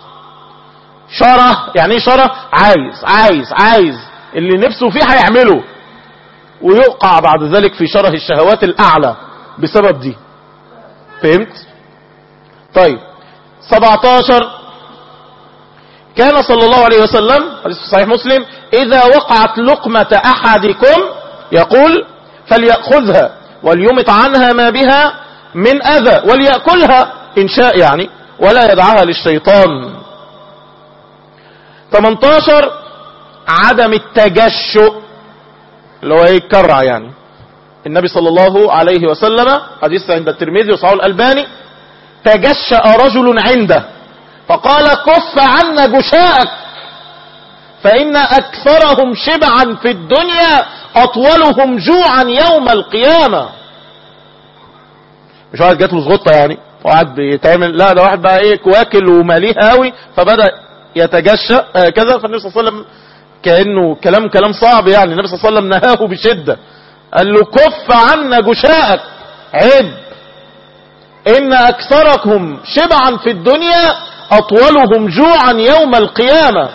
شارة يعني ايه شارة عايز عايز عايز اللي نفسه فيه هيعمله ويقع بعد ذلك في شره الشهوات الاعلى بسبب دي فهمت طيب 17 كان صلى الله عليه وسلم حديث في صحيح مسلم إذا وقعت لقمة أحدكم يقول فليأخذها وليمط عنها ما بها من أذى وليأكلها إن شاء يعني ولا يدعها للشيطان 18 عدم التجشؤ اللي هو يتكرع يعني النبي صلى الله عليه وسلم حديث عند الترمذي وصححه الألباني تجشأ رجل عنده فقال كف عنا جشاءك فإن أكثرهم شبعا في الدنيا أطولهم جوعا يوم القيامة مش واحد جات له زغطة يعني واحد بيتعمل لا ده واحد بقى ايه واكل وماليه قوي فبدأ يتجشأ آه كذا فالنبي صلى الله عليه وسلم كأنه كلام كلام صعب يعني النبي صلى الله عليه وسلم نهاه بشدة قال له كف عنا جشاءك عيب إن أكثركم شبعا في الدنيا أطولهم جوعا يوم القيامة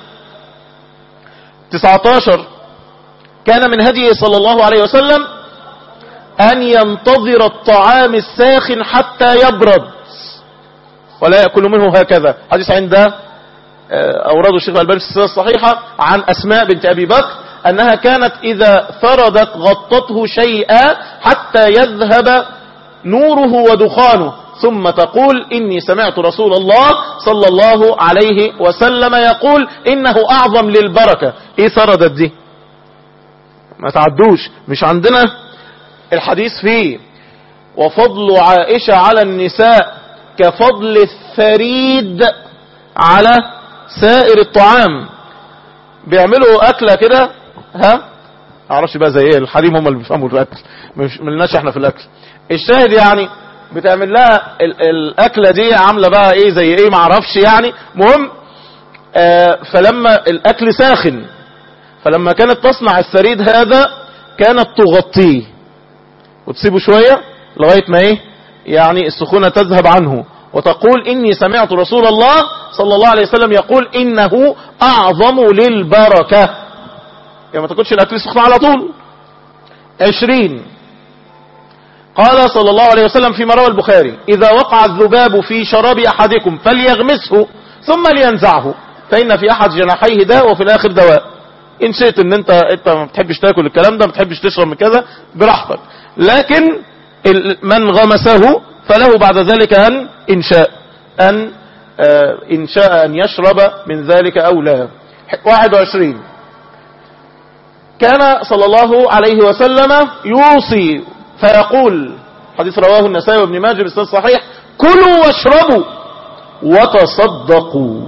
19 كان من هديه صلى الله عليه وسلم أن ينتظر الطعام الساخن حتى يبرد ولا يأكل منه هكذا حديث عند أورده الشيخ الألباني في السلسلة الصحيحة عن أسماء بنت أبي بكر أنها كانت إذا ثردت غطته شيئا حتى يذهب نوره ودخانه ثم تقول إني سمعت رسول الله صلى الله عليه وسلم يقول إنه أعظم للبركة إيه ثردت دي ما تعدوش مش عندنا الحديث فيه وفضل عائشة على النساء كفضل الثريد على سائر الطعام بيعملوا أكلة كده ها معرفش بقى زي ايه الحريم هم اللي بيفهموا الاكل مش ملناش احنا في الاكل الشاهد يعني بتعمل لها ال- الاكله دي عامله بقى ايه زي ايه معرفش يعني مهم آه فلما الاكل ساخن فلما كانت تصنع الثريد هذا كانت تغطيه وتسيبه شويه لغايه ما ايه يعني السخونه تذهب عنه وتقول اني سمعت رسول الله صلى الله عليه وسلم يقول انه اعظم للبركه يعني ما تاكلش الاكل سخن على طول عشرين قال صلى الله عليه وسلم فيما روى البخاري إذا وقع الذباب في شراب أحدكم فليغمسه ثم لينزعه فإن في أحد جناحيه داء وفي الآخر دواء إن شئت إن أنت أنت ما بتحبش تاكل الكلام ده ما بتحبش تشرب من كذا براحتك لكن ال- من غمسه فله بعد ذلك أن إن شاء أن آه، إن شاء أن يشرب من ذلك أو لا 21 كان صلى الله عليه وسلم يوصي فيقول حديث رواه النسائي وابن ماجه بسند صحيح كلوا واشربوا وتصدقوا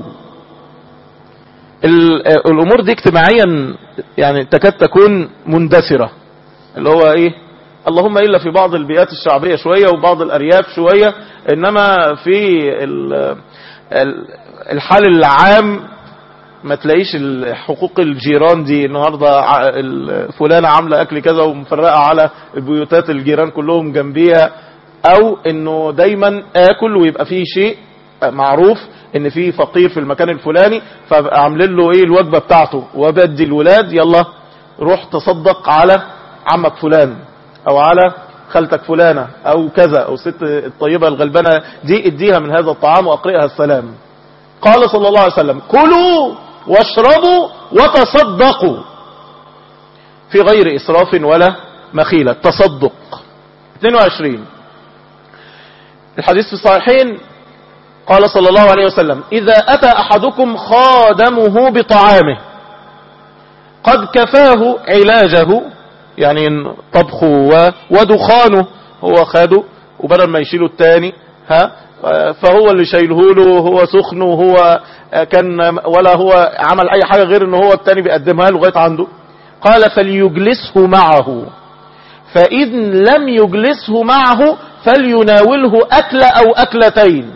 ال- الامور دي اجتماعيا يعني تكاد تكون مندثرة اللي هو ايه اللهم الا في بعض البيئات الشعبية شوية وبعض الارياف شوية انما في ال- ال- الحال العام ما تلاقيش ال- حقوق الجيران دي النهاردة ع- ال- فلانة عاملة اكل كذا ومفرقة على بيوتات الجيران كلهم جنبيها او انه دايما اكل ويبقى فيه شيء معروف ان في فقير في المكان الفلاني فعاملين له ايه الوجبة بتاعته وبدي الولاد يلا روح تصدق على عمك فلان او على خالتك فلانة او كذا او ست الطيبة الغلبانة دي اديها من هذا الطعام واقرئها السلام قال صلى الله عليه وسلم كلوا واشربوا وتصدقوا في غير إسراف ولا مخيلة تصدق 22 الحديث في الصحيحين قال صلى الله عليه وسلم إذا أتى أحدكم خادمه بطعامه قد كفاه علاجه يعني طبخه و- ودخانه هو خده وبدل ما يشيله التاني ها فهو اللي شايله له هو سخن وهو كان ولا هو عمل اي حاجة غير ان هو التاني بيقدمها له لغاية عنده قال فليجلسه معه فإذ لم يجلسه معه فليناوله أكلة أو أكلتين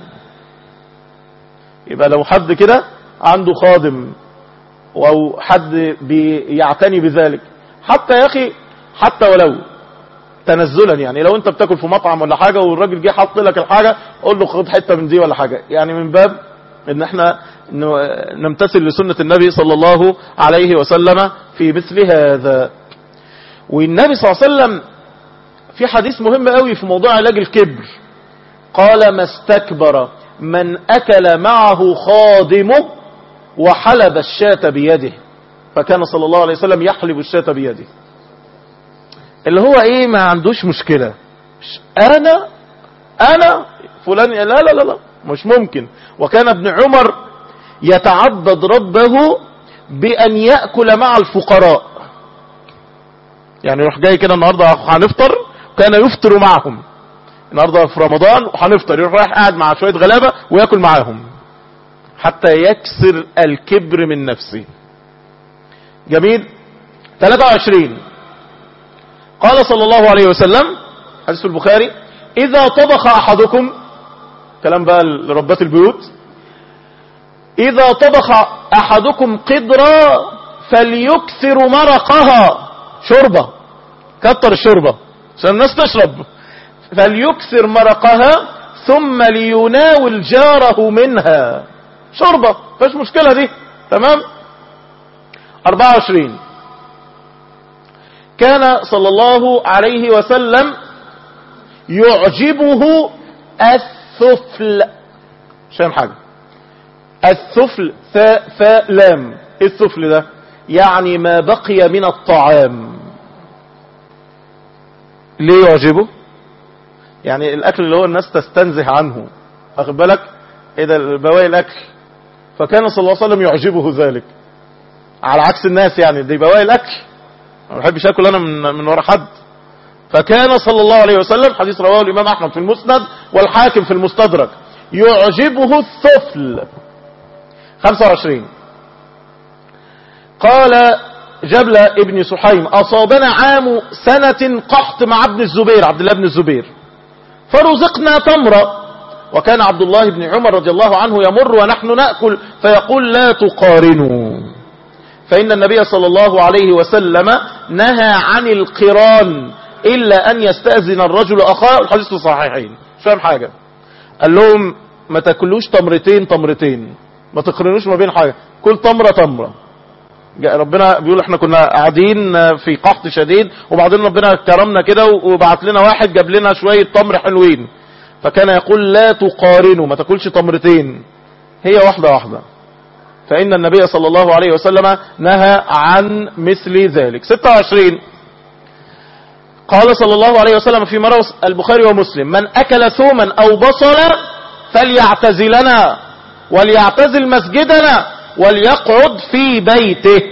يبقى لو حد كده عنده خادم أو حد بيعتني بذلك حتى يا أخي حتى ولو تنزلا يعني لو انت بتاكل في مطعم ولا حاجة والراجل جه حط لك الحاجة قول له خد حتة من دي ولا حاجة يعني من باب ان احنا نمتثل لسنة النبي صلى الله عليه وسلم في مثل هذا والنبي صلى الله عليه وسلم في حديث مهم قوي في موضوع علاج الكبر قال ما استكبر من أكل معه خادمه وحلب الشاة بيده فكان صلى الله عليه وسلم يحلب الشاة بيده اللي هو ايه ما عندوش مشكلة انا انا فلان لا لا لا لا مش ممكن وكان ابن عمر يتعبد ربه بأن يأكل مع الفقراء يعني يروح جاي كده النهاردة هنفطر كان يفطر معهم النهاردة في رمضان وهنفطر يروح رايح قاعد مع شوية غلابة ويأكل معاهم حتى يكسر الكبر من نفسه جميل 23 قال صلى الله عليه وسلم حديث البخاري إذا طبخ أحدكم كلام بقى لربات البيوت إذا طبخ أحدكم قدرا فليكثر مرقها شوربة كتر الشوربة عشان الناس تشرب فليكثر مرقها ثم ليناول جاره منها شوربة فاش مشكلة دي تمام 24 كان صلى الله عليه وسلم يعجبه الثفل مش فاهم حاجة الثفل ثاء ثاء لام ايه الثفل ده يعني ما بقي من الطعام ليه يعجبه يعني الاكل اللي هو الناس تستنزه عنه واخد بالك ايه ده بواقي الاكل فكان صلى الله عليه وسلم يعجبه ذلك على عكس الناس يعني دي بواقي الاكل ما بحبش اكل انا من من ورا حد فكان صلى الله عليه وسلم حديث رواه الامام احمد في المسند والحاكم في المستدرك يعجبه الثفل 25 قال جبل ابن سحيم اصابنا عام سنة قحط مع ابن الزبير عبد الله بن الزبير فرزقنا تمرة وكان عبد الله بن عمر رضي الله عنه يمر ونحن نأكل فيقول لا تقارنوا فإن النبي صلى الله عليه وسلم نهى عن القران إلا أن يستأذن الرجل أخاه الحديث في الصحيحين مش فاهم حاجة قال لهم ما تاكلوش تمرتين تمرتين ما تقرنوش ما بين حاجة كل تمرة تمرة ربنا بيقول احنا كنا قاعدين في قحط شديد وبعدين ربنا كرمنا كده وبعت لنا واحد جاب لنا شوية تمر حلوين فكان يقول لا تقارنوا ما تاكلش تمرتين هي واحدة واحدة فإن النبي صلى الله عليه وسلم نهى عن مثل ذلك 26 قال صلى الله عليه وسلم في مرة البخاري ومسلم من أكل ثوما أو بصلا فليعتزلنا وليعتزل مسجدنا وليقعد في بيته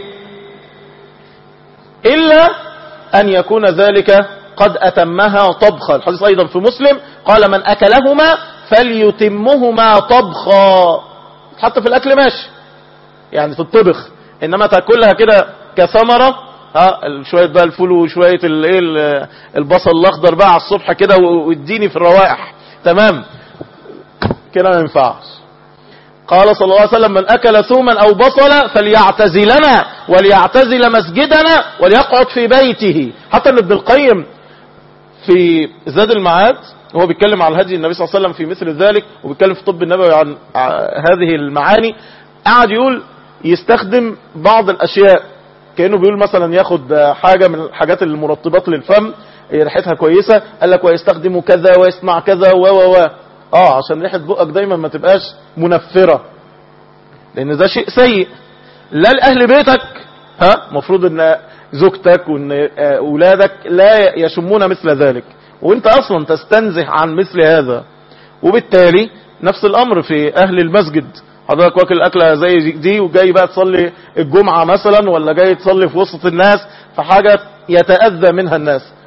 إلا أن يكون ذلك قد أتمها طبخا الحديث أيضا في مسلم قال من أكلهما فليتمهما طبخا حتى في الأكل ماشي يعني في الطبخ إنما تأكلها كده كثمرة ها شوية بقى الفول وشوية الايه البصل الأخضر بقى على الصبح كده واديني في الروائح تمام كده ما ينفعش قال صلى الله عليه وسلم من أكل ثوما أو بصلا فليعتزلنا وليعتزل مسجدنا وليقعد في بيته حتى ابن القيم في زاد المعاد هو بيتكلم عن هدي النبي صلى الله عليه وسلم في مثل ذلك وبيتكلم في الطب النبوي عن هذه المعاني قعد يقول يستخدم بعض الأشياء كأنه بيقول مثلا ياخد حاجة من الحاجات المرطبات للفم ريحتها كويسة قال لك ويستخدم كذا ويصنع كذا و و و اه عشان ريحة بقك دايما ما تبقاش منفرة لان ده شيء سيء لا لأهل بيتك ها مفروض ان زوجتك وان اولادك لا يشمون مثل ذلك وانت اصلا تستنزه عن مثل هذا وبالتالي نفس الامر في اهل المسجد حضرتك واكل اكله زي دي وجاي بقى تصلي الجمعة مثلا ولا جاي تصلي في وسط الناس فحاجة يتأذى منها الناس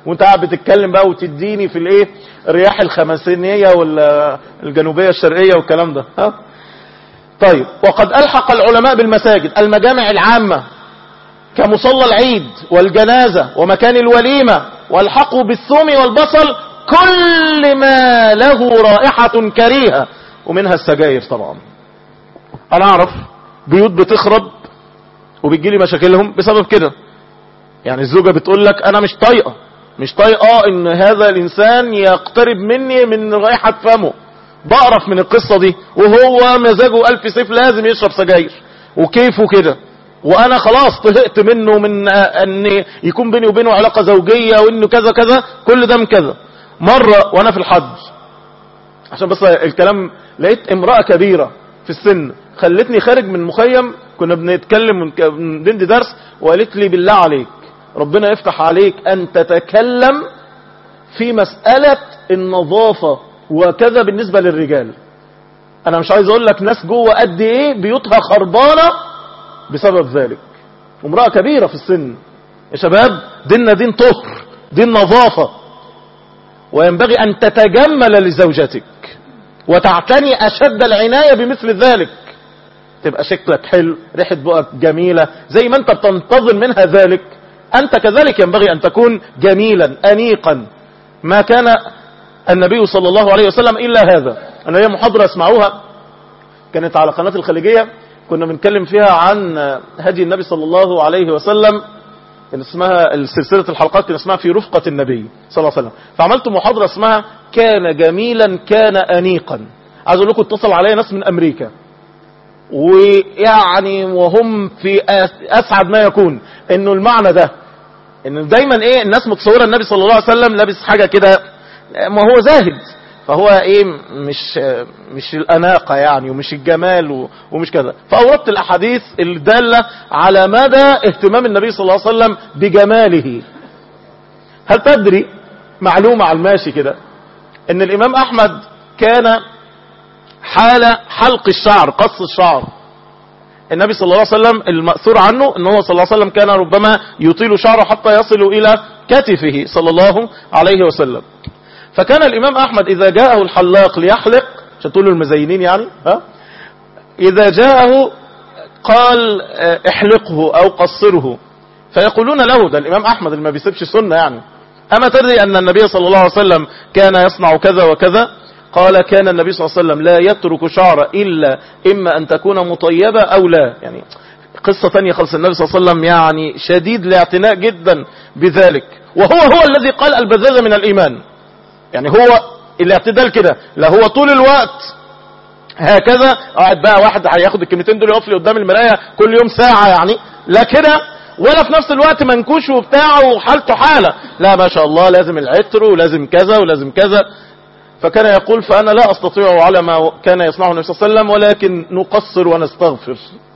وانت قاعد بتتكلم بقى وتديني في الايه الرياح الخمسينيه والجنوبيه الشرقيه والكلام ده ها طيب وقد الحق العلماء بالمساجد المجامع العامه كمصلى العيد والجنازه ومكان الوليمه والحقوا بالثوم والبصل كل ما له رائحه كريهه ومنها السجاير طبعا انا اعرف بيوت بتخرب وبتجيلي مشاكلهم بسبب كده يعني الزوجة بتقول لك انا مش طايقة مش طايقة ان هذا الانسان يقترب مني من رائحة فمه بقرف من القصة دي وهو مزاجه الف سيف لازم يشرب سجاير وكيفه كده وانا خلاص طهقت منه من ان يكون بيني وبينه علاقة زوجية وانه كذا كذا كل ده من كذا مرة وانا في الحج عشان بس الكلام لقيت امرأة كبيرة في السن خلتني خارج من مخيم كنا بنتكلم من بندي درس وقالت لي بالله عليك ربنا يفتح عليك ان تتكلم في مسألة النظافة وكذا بالنسبة للرجال انا مش عايز اقول لك ناس جوه قد ايه بيوتها خربانة بسبب ذلك امرأة كبيرة في السن يا شباب ديننا دين طهر دين نظافة وينبغي ان تتجمل لزوجتك وتعتني اشد العناية بمثل ذلك تبقى شكلك حلو ريحة بقك جميلة زي ما انت بتنتظر منها ذلك انت كذلك ينبغي ان تكون جميلا انيقا ما كان النبي صلى الله عليه وسلم الا هذا انا هي محاضرة اسمعوها كانت على قناة الخليجية كنا بنتكلم فيها عن هدي النبي صلى الله عليه وسلم كان اسمها سلسلة الحلقات كان اسمها في رفقة النبي صلى الله عليه وسلم فعملت محاضرة اسمها كان جميلا كان انيقا عايز اقول لكم اتصل عليا ناس من امريكا ويعني وهم في اسعد ما يكون انه المعنى ده ان دايما ايه الناس متصوره النبي صلى الله عليه وسلم لابس حاجه كده ما هو زاهد فهو ايه مش مش الاناقه يعني ومش الجمال ومش كذا فاوردت الاحاديث الداله على مدى اهتمام النبي صلى الله عليه وسلم بجماله هل تدري معلومه على الماشي كده ان الامام احمد كان حال حلق الشعر قص الشعر النبي صلى الله عليه وسلم المأثور عنه ان هو صلى الله عليه وسلم كان ربما يطيل شعره حتى يصل الى كتفه صلى الله عليه وسلم فكان الامام احمد اذا جاءه الحلاق ليحلق عشان تقولوا المزينين يعني ها اذا جاءه قال احلقه او قصره فيقولون له ده الامام احمد اللي ما بيسيبش سنه يعني اما تدري ان النبي صلى الله عليه وسلم كان يصنع كذا وكذا قال كان النبي صلى الله عليه وسلم لا يترك شعر إلا إما أن تكون مطيبة أو لا يعني قصة تانية خلص النبي صلى الله عليه وسلم يعني شديد الاعتناء جدا بذلك وهو هو الذي قال البذاذة من الإيمان يعني هو الاعتدال كده لا هو طول الوقت هكذا قاعد بقى واحد هياخد الكلمتين دول يقف لي قدام المراية كل يوم ساعة يعني لا كده ولا في نفس الوقت منكوش وبتاع وحالته حالة لا ما شاء الله لازم العطر ولازم كذا ولازم كذا فكان يقول فأنا لا أستطيع على ما كان يصنعه النبي صلى الله عليه وسلم ولكن نقصر ونستغفر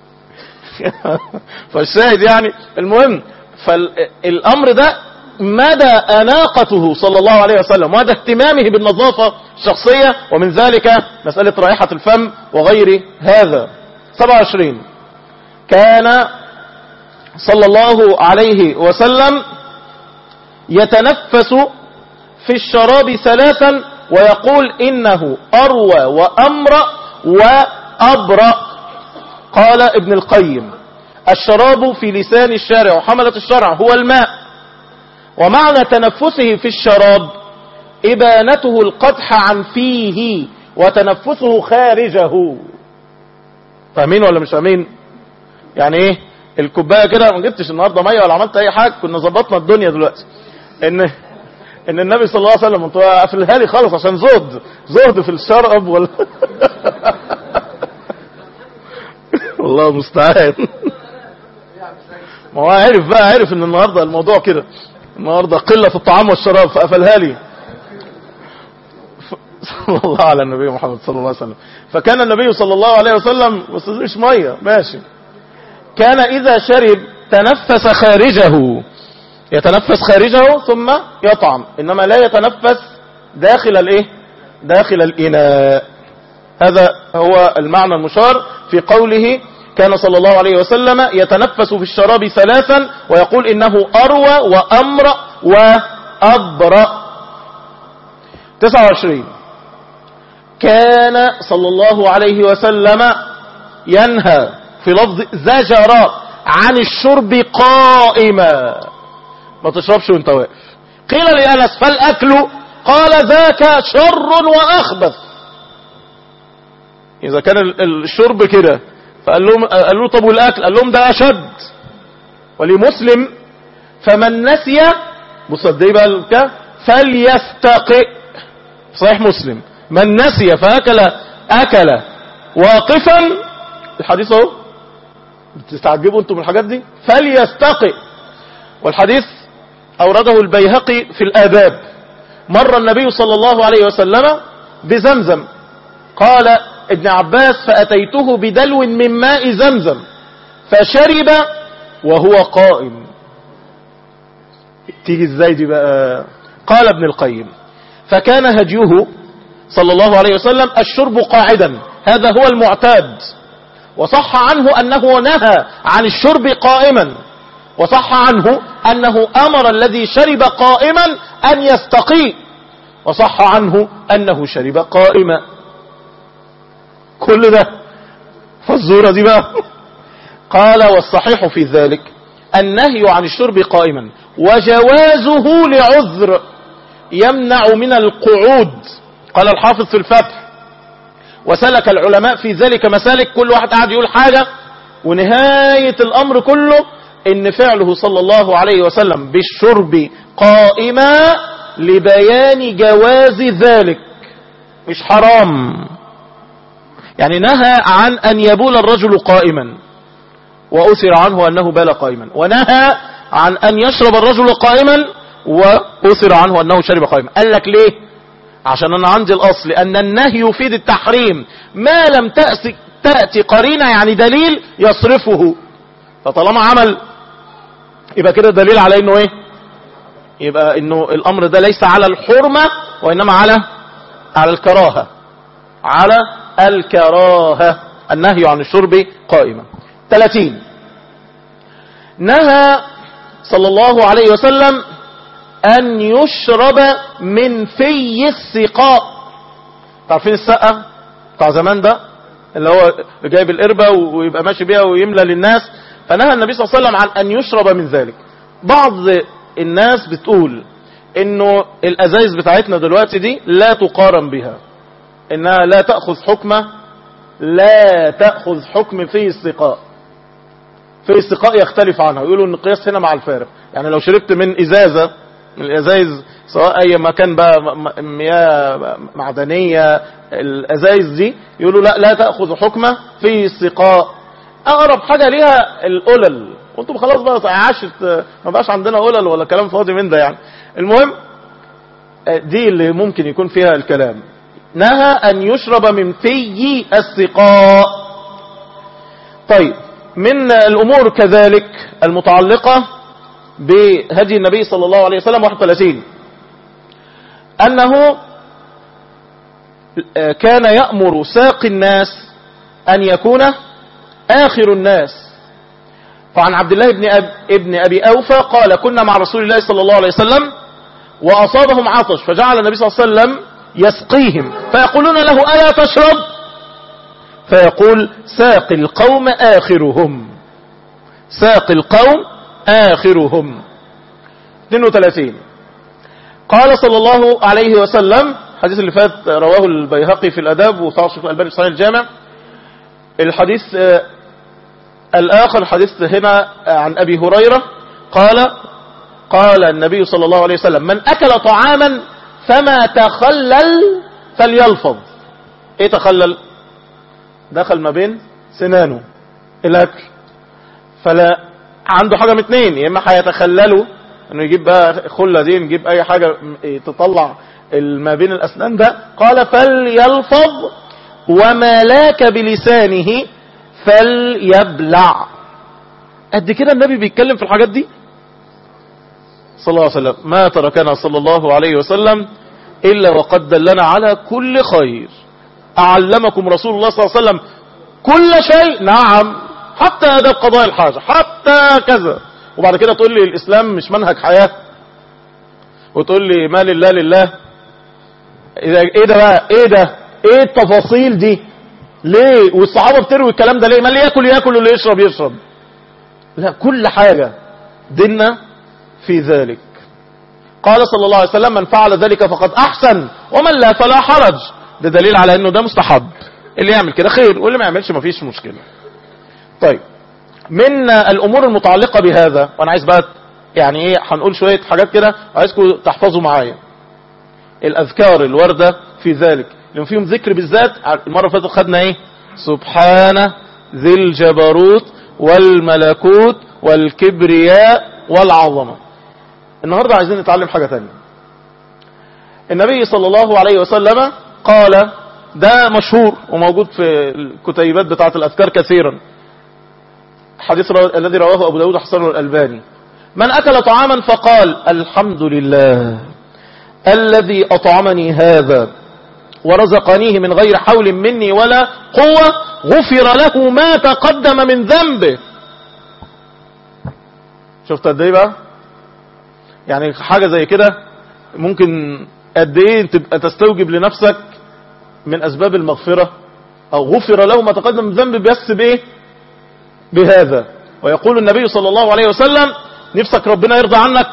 فالشاهد يعني المهم فالأمر ده مدى أناقته صلى الله عليه وسلم ومدى اهتمامه بالنظافة الشخصية ومن ذلك مسألة رائحة الفم وغير هذا 27 كان صلى الله عليه وسلم يتنفس في الشراب ثلاثا ويقول إنه أروى وأمرأ وأبرأ قال ابن القيم الشراب في لسان الشارع وحملة الشرع هو الماء ومعنى تنفسه في الشراب إبانته القدح عن فيه وتنفسه خارجه فاهمين ولا مش فاهمين يعني ايه الكوبايه كده ما جبتش النهارده ميه ولا عملت اي حاجه كنا ظبطنا الدنيا دلوقتي ان ان النبي صلى الله عليه وسلم انتوا قافلها لي خالص عشان زهد زهد في الشرب ولا والله المستعان ما هو عرف بقى عرف ان النهارده الموضوع كده النهارده قله في الطعام والشراب فقفلها لي صلى الله على النبي محمد صلى الله عليه وسلم فكان النبي صلى الله عليه وسلم بس مش ميه ماشي كان اذا شرب تنفس خارجه يتنفس خارجه ثم يطعم انما لا يتنفس داخل الايه داخل الاناء هذا هو المعنى المشار في قوله كان صلى الله عليه وسلم يتنفس في الشراب ثلاثا ويقول انه اروى وامرأ أبرأ 29 كان صلى الله عليه وسلم ينهى في لفظ زجر عن الشرب قائما ما تشربش وانت واقف قيل لأنس فالأكل قال ذاك شر وأخبث إذا كان ال- الشرب كده فقال لهم قال له طب والأكل قال لهم ده أشد ولمسلم فمن نسي بص قد ايه بقى الك- فليستقئ صحيح مسلم من نسي فأكل أكل واقفا الحديث اهو بتستعجبوا انتم من الحاجات دي فليستقئ والحديث أورده البيهقي في الآداب مر النبي صلى الله عليه وسلم بزمزم قال ابن عباس فأتيته بدلو من ماء زمزم فشرب وهو قائم تيجي ازاي دي بقى قال ابن القيم فكان هديه صلى الله عليه وسلم الشرب قاعدا هذا هو المعتاد وصح عنه أنه نهى عن الشرب قائما وصح عنه أنه أمر الذي شرب قائما أن يستقي وصح عنه أنه شرب قائما كل ده فالزورة دي بقى قال والصحيح في ذلك النهي عن الشرب قائما وجوازه لعذر يمنع من القعود قال الحافظ في الفتح وسلك العلماء في ذلك مسالك كل واحد قاعد يقول حاجة ونهاية الأمر كله إن فعله صلى الله عليه وسلم بالشرب قائما لبيان جواز ذلك مش حرام يعني نهى عن أن يبول الرجل قائما وأثر عنه أنه بال قائما ونهى عن أن يشرب الرجل قائما وأثر عنه أنه شرب قائما قال لك ليه عشان أنا عندي الأصل أن النهي يفيد التحريم ما لم تأتي, تأتي قرينة يعني دليل يصرفه فطالما عمل يبقى كده دليل على انه ايه يبقى انه الامر ده ليس على الحرمة وانما على على الكراهة على الكراهة النهي عن الشرب قائما 30 نهى صلى الله عليه وسلم أن يشرب من في السقاء تعرفين السقة بتاع زمان ده اللي هو جايب القربة ويبقى ماشي بيها ويملى للناس فنهى النبي صلى الله عليه وسلم عن أن يشرب من ذلك بعض الناس بتقول انه الازايز بتاعتنا دلوقتي دي لا تقارن بها انها لا تأخذ حكمة لا تأخذ حكم في السقاء في السقاء يختلف عنها يقولوا ان القياس هنا مع الفارق يعني لو شربت من ازازة من الازايز سواء اي مكان بقى م- مياه معدنية الازايز دي يقولوا لا لا تأخذ حكمة في السقاء اقرب حاجة ليها القلل وانتم خلاص بقى عاشت ما بقاش عندنا قلل ولا كلام فاضي من ده يعني المهم دي اللي ممكن يكون فيها الكلام نهى ان يشرب من في السقاء طيب من الامور كذلك المتعلقة بهدي النبي صلى الله عليه وسلم 31 انه كان يأمر ساق الناس ان يكون اخر الناس فعن عبد الله بن, أب ابن ابي اوفى قال كنا مع رسول الله صلى الله عليه وسلم واصابهم عطش فجعل النبي صلى الله عليه وسلم يسقيهم فيقولون له الا تشرب فيقول ساق القوم آخرهم ساق القوم آخرهم 32 قال صلى الله عليه وسلم الحديث اللي فات رواه البيهقي في الأداب وصار الشيخ الألباني في صحيح الجامع الحديث آه الآخر الحديث هنا عن أبي هريرة قال قال النبي صلى الله عليه وسلم من أكل طعاما فما تخلل فليلفظ ايه تخلل دخل ما بين سنانه الاكل فلا عنده حاجة من اتنين يا اما هيتخللوا انه يجيب بقى خلة دي نجيب اي حاجة تطلع ما بين الاسنان ده قال فليلفظ وما لاك بلسانه فليبلع قد كده النبي بيتكلم في الحاجات دي صلى الله عليه وسلم ما تركنا صلى الله عليه وسلم إلا وقد دلنا على كل خير أعلمكم رسول الله صلى الله عليه وسلم كل شيء نعم حتى أداب قضاء الحاجة حتى كذا وبعد كده تقول لي الإسلام مش منهج حياة وتقول لي ما لله لله إذا- ايه ده بقى ايه ده ايه التفاصيل دي ليه والصحابة بتروي الكلام ده ليه ما اللي ياكل ياكل واللي يشرب يشرب لا كل حاجة ديننا في ذلك قال صلى الله عليه وسلم من فعل ذلك فقد احسن ومن لا فلا حرج ده دليل على انه ده مستحب اللي يعمل كده خير واللي ما يعملش ما فيش مشكلة طيب من الامور المتعلقة بهذا وانا عايز بقى يعني ايه هنقول شوية حاجات كده عايزكم تحفظوا معايا الاذكار الواردة في ذلك لان فيهم ذكر بالذات المرة اللي فاتت خدنا ايه سبحانه ذي الجبروت والملكوت والكبرياء والعظمة النهاردة عايزين نتعلم حاجة تانية النبي صلى الله عليه وسلم قال ده مشهور وموجود في الكتيبات بتاعة الأذكار كثيرا حديث رو- الذي رواه أبو داود حسن الألباني من أكل طعاما فقال الحمد لله الذي أطعمني هذا ورزقنيه من غير حول مني ولا قوة غفر له ما تقدم من ذنبه شفت قد ايه بقى يعني حاجة زي كده ممكن قد ايه تبقى تستوجب لنفسك من اسباب المغفرة او غفر له ما تقدم من ذنب بس بايه بهذا ويقول النبي صلى الله عليه وسلم نفسك ربنا يرضى عنك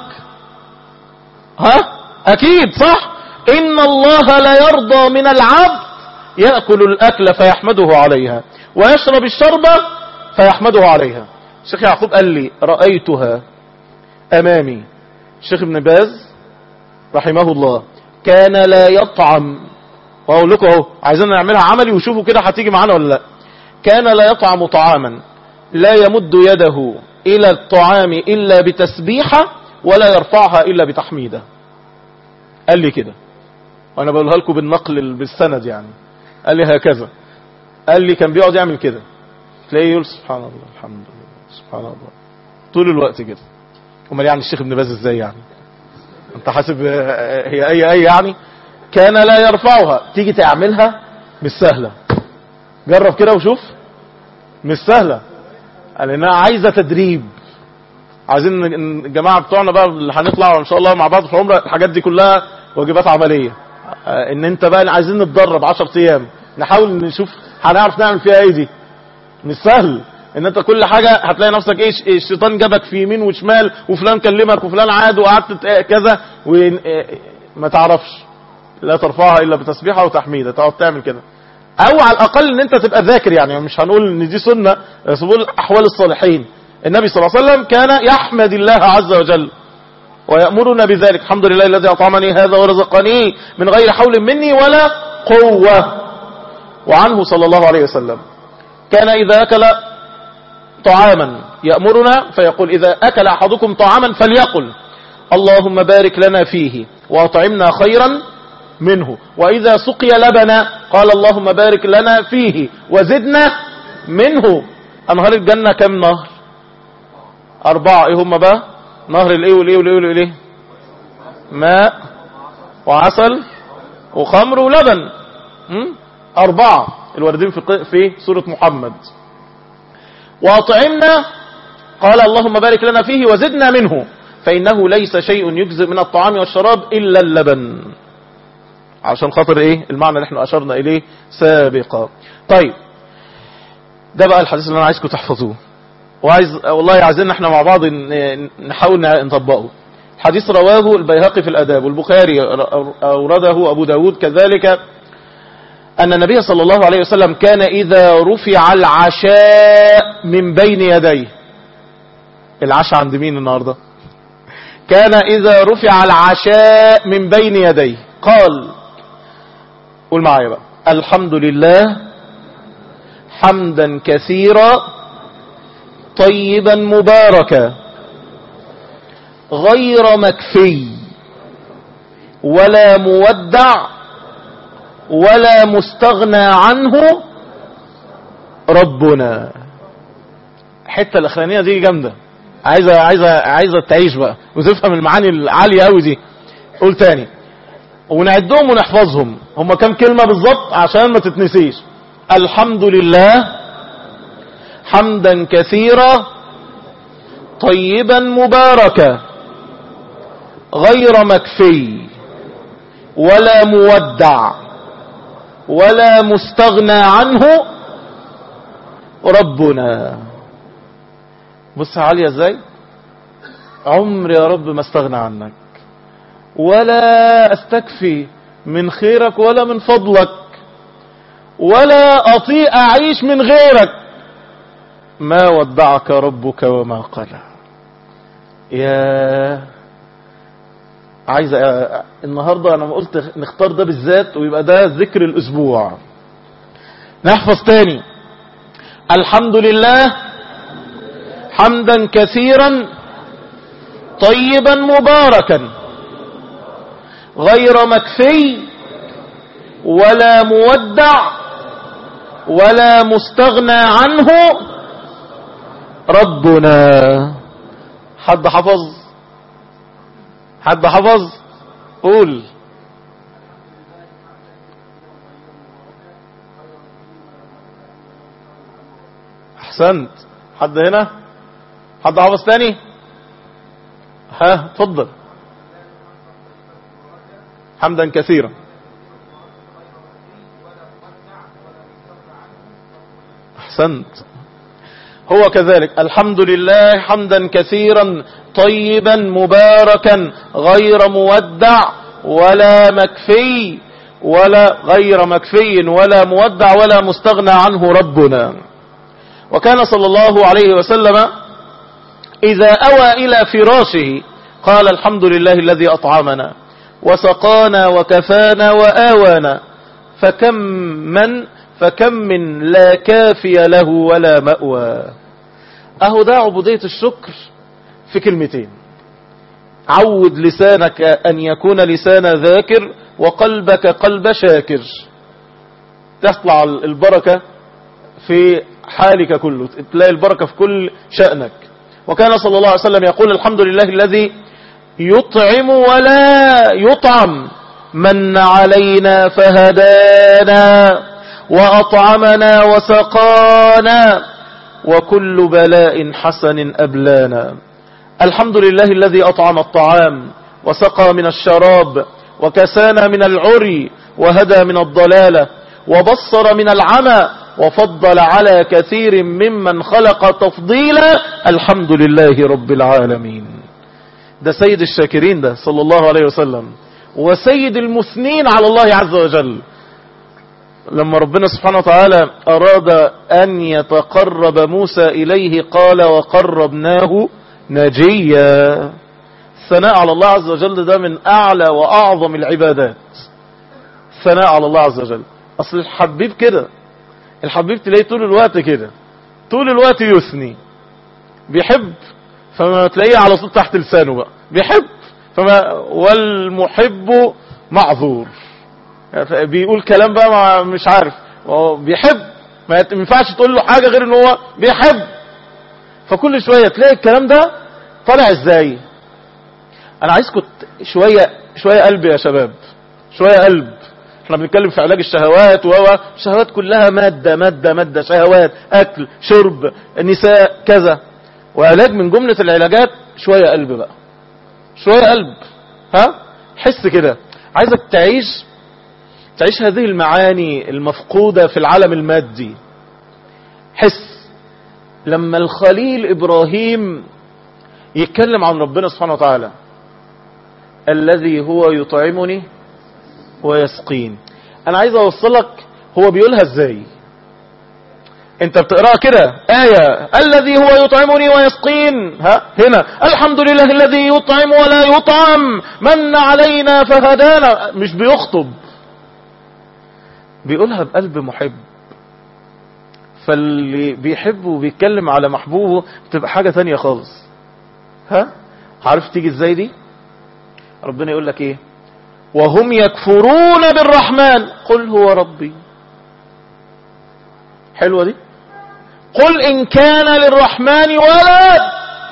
ها اكيد صح ان الله لا يرضى من العبد يأكل الاكل فيحمده عليها ويشرب الشربة فيحمده عليها الشيخ يعقوب قال لي رأيتها امامي الشيخ ابن باز رحمه الله كان لا يطعم واقول لكم اهو عايزين نعملها عملي وشوفوا كده هتيجي معانا ولا لا كان لا يطعم طعاما لا يمد يده الى الطعام الا بتسبيحه ولا يرفعها الا بتحميده قال لي كده وانا بقولها لكم بالنقل بالسند يعني قال لي هكذا قال لي كان بيقعد يعمل كده تلاقيه يقول سبحان الله الحمد لله سبحان الله طول الوقت كده امال يعني الشيخ ابن باز ازاي يعني انت حاسب آه، هي اي اي يعني كان لا يرفعها تيجي تعملها مش سهله جرب كده وشوف مش سهله لانها عايزه تدريب عايزين ن- الجماعه بتوعنا بقى اللي هنطلع ان شاء الله مع بعض في العمره الحاجات دي كلها واجبات عمليه آه، ان انت بقى عايزين نتدرب 10 ايام نحاول نشوف هنعرف نعمل فيها ايه دي مش سهل ان انت كل حاجة هتلاقي نفسك ايه ش- الشيطان جابك في يمين وشمال وفلان كلمك وفلان عاد وقعدت ت- كذا وما تعرفش لا ترفعها الا بتسبيحة وتحميدة تقعد تعمل كده او على الاقل ان انت تبقى ذاكر يعني مش هنقول ان دي سنة بس بقول احوال الصالحين النبي صلى الله عليه وسلم كان يحمد الله عز وجل ويأمرنا بذلك الحمد لله الذي أطعمني هذا ورزقني من غير حول مني ولا قوة وعنه صلى الله عليه وسلم كان إذا أكل طعاما يأمرنا فيقول إذا أكل أحدكم طعاما فليقل اللهم بارك لنا فيه وأطعمنا خيرا منه وإذا سقي لبنا قال اللهم بارك لنا فيه وزدنا منه أنهار الجنة كم نهر أربعة إيه هم بقى نهر الإيه والإيه والإيه والإيه ماء وعسل وخمر ولبن م? أربعة الواردين في ق- في سورة محمد وأطعمنا قال اللهم بارك لنا فيه وزدنا منه فإنه ليس شيء يجزئ من الطعام والشراب إلا اللبن عشان خاطر إيه المعنى اللي احنا أشرنا إليه سابقا طيب ده بقى الحديث اللي أنا عايزكم تحفظوه وعايز والله عايزين احنا مع بعض ن- نحاول نطبقه حديث رواه البيهقي في الأداب والبخاري أورده أبو داود كذلك أن النبي صلى الله عليه وسلم كان إذا رفع العشاء من بين يديه العشاء عند مين النهاردة كان إذا رفع العشاء من بين يديه قال قول معايا بقى الحمد لله حمدا كثيرا طيبا مباركا غير مكفي ولا مودع ولا مستغنى عنه ربنا الحته الاخرانيه دي جامده عايزه عايزه عايزه تعيش بقى وتفهم المعاني العاليه قوي دي قول تاني ونعدهم ونحفظهم هم كام كلمه بالظبط عشان ما تتنسيش الحمد لله حمدا كثيرا طيبا مباركا غير مكفي ولا مودع ولا مستغنى عنه ربنا بص عالية ازاي عمري يا رب ما استغنى عنك ولا استكفي من خيرك ولا من فضلك ولا اطيق اعيش من غيرك ما ودعك ربك وما قلى يا عايز أ- النهاردة انا ما قلت نختار ده بالذات ويبقى ده ذكر الاسبوع نحفظ تاني الحمد لله حمدا كثيرا طيبا مباركا غير مكفي ولا مودع ولا مستغنى عنه ربنا حد حفظ حد حفظ قول احسنت حد هنا حد حفظ تاني ها اتفضل حمدا كثيرا احسنت هو كذلك الحمد لله حمدا كثيرا طيبا مباركا غير مودع ولا مكفي ولا غير مكفي ولا مودع ولا مستغنى عنه ربنا وكان صلى الله عليه وسلم إذا أوى إلى فراشه قال الحمد لله الذي أطعمنا وسقانا وكفانا وآوانا فكم من فكم من لا كافي له ولا مأوى أهو ده عبودية الشكر في كلمتين عود لسانك أن يكون لسان ذاكر وقلبك قلب شاكر تطلع البركة في حالك كله تلاقي البركة في كل شأنك وكان صلى الله عليه وسلم يقول الحمد لله الذي يطعم ولا يطعم من علينا فهدانا وأطعمنا وسقانا وكل بلاء حسن أبلانا الحمد لله الذي أطعم الطعام وسقى من الشراب وكسانا من العري وهدى من الضلالة وبصر من العمى وفضل على كثير ممن خلق تفضيلا الحمد لله رب العالمين ده سيد الشاكرين ده صلى الله عليه وسلم وسيد المثنين على الله عز وجل لما ربنا سبحانه وتعالى أراد أن يتقرب موسى إليه قال وقربناه نجيا الثناء على الله عز وجل ده من أعلى وأعظم العبادات الثناء على الله عز وجل أصل الحبيب كده الحبيب تلاقيه طول الوقت كده طول الوقت يثني بيحب فما تلاقيه على طول تحت لسانه بقى بيحب فما والمحب معذور بيقول كلام بقى ما مش عارف هو بيحب ما ينفعش تقول له حاجة غير ان هو بيحب فكل شوية تلاقي الكلام ده طالع ازاي انا عايزكم شوية شوية قلب يا شباب شوية قلب احنا بنتكلم في علاج الشهوات وهو الشهوات كلها مادة مادة مادة شهوات اكل شرب نساء كذا وعلاج من جملة العلاجات شوية قلب بقى شوية قلب ها حس كده عايزك تعيش تعيش هذه المعاني المفقودة في العالم المادي حس لما الخليل إبراهيم يتكلم عن ربنا سبحانه وتعالى الذي هو يطعمني ويسقين أنا عايز أوصلك هو بيقولها إزاي انت بتقرأ كده آية الذي هو يطعمني ويسقين ها هنا الحمد لله الذي يطعم ولا يطعم من علينا فهدانا مش بيخطب بيقولها بقلب محب فاللي بيحب وبيتكلم على محبوبه بتبقى حاجة تانية خالص ها عارف تيجي ازاي دي ربنا يقول لك ايه وهم يكفرون بالرحمن قل هو ربي حلوة دي قل إن كان للرحمن ولد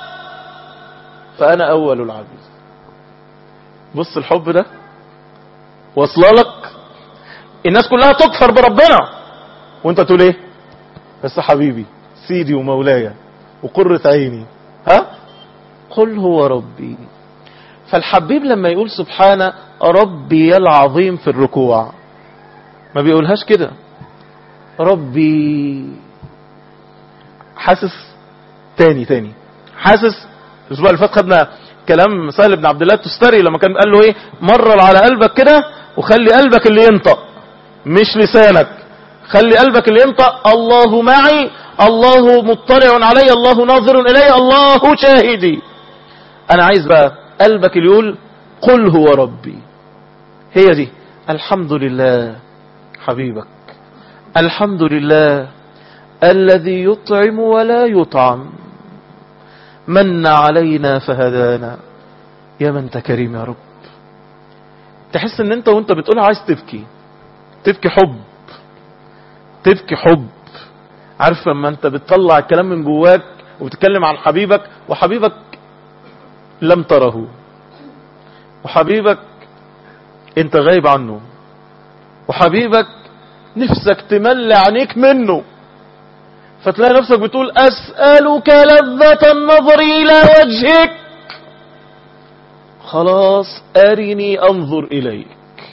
فأنا أول العبيد بص الحب ده وصل لك الناس كلها تكفر بربنا وانت تقول ايه بس حبيبي سيدي ومولاي وقرة عيني ها قل هو ربي فالحبيب لما يقول سبحان ربي العظيم في الركوع ما بيقولهاش كده ربي حاسس تاني تاني حاسس الاسبوع اللي فات خدنا كلام سهل بن عبد الله التستري لما كان قال له ايه مرر على قلبك كده وخلي قلبك اللي ينطق مش لسانك خلي قلبك اللي ينطق الله معي الله مطلع علي الله ناظر الي الله شاهدي انا عايز بقى قلبك اللي يقول قل هو ربي هي دي الحمد لله حبيبك الحمد لله الذي يطعم ولا يطعم من علينا فهدانا يا من انت كريم يا رب تحس ان انت وانت بتقولها عايز تبكي تبكي حب تبكي حب عارف لما انت بتطلع الكلام من جواك وبتتكلم عن حبيبك وحبيبك لم تره وحبيبك انت غايب عنه وحبيبك نفسك تملى عينيك منه فتلاقي نفسك بتقول أسألك لذة النظر إلى وجهك خلاص أرني أنظر إليك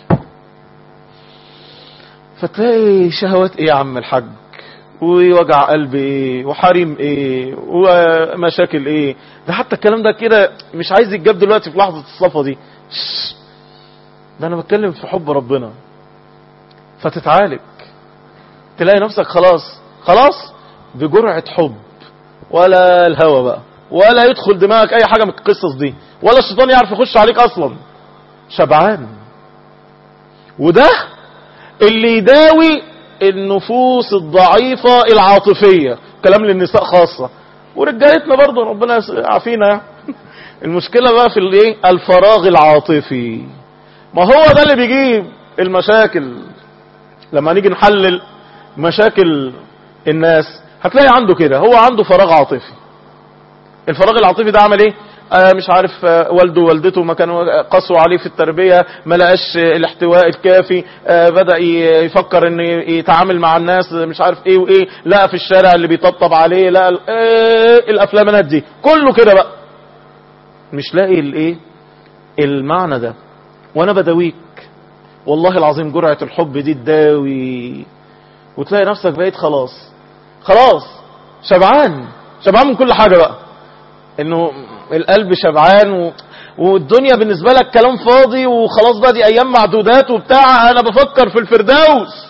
فتلاقي شهوات إيه يا عم الحاج ووجع قلب إيه وحريم إيه ومشاكل إيه ده حتى الكلام ده كده مش عايز يتجاب دلوقتي في لحظة الصفة دي شش. ده أنا بتكلم في حب ربنا فتتعالج تلاقي نفسك خلاص خلاص بجرعة حب ولا الهوى بقى ولا يدخل دماغك اي حاجة من القصص دي ولا الشيطان يعرف يخش عليك اصلا شبعان وده اللي يداوي النفوس الضعيفة العاطفية كلام للنساء خاصة ورجالتنا برضه ربنا يعافينا المشكلة بقى في الايه الفراغ العاطفي ما هو ده اللي بيجيب المشاكل لما نيجي نحلل مشاكل الناس هتلاقي عنده كده هو عنده فراغ عاطفي الفراغ العاطفي ده عمل ايه آه مش عارف آه والده ووالدته ما كانوا قسوا عليه في التربية ما لقاش الاحتواء الكافي آه بدأ يفكر ان يتعامل مع الناس مش عارف ايه وايه لقى في الشارع اللي بيطبطب عليه لقى ايه الافلامات دي كله كده بقى مش لاقي الايه المعنى ده وانا بداويك والله العظيم جرعة الحب دي تداوي وتلاقي نفسك بقيت خلاص خلاص شبعان شبعان من كل حاجة بقى انه القلب شبعان و... والدنيا بالنسبة لك كلام فاضي وخلاص بقى دي ايام معدودات وبتاع انا بفكر في الفردوس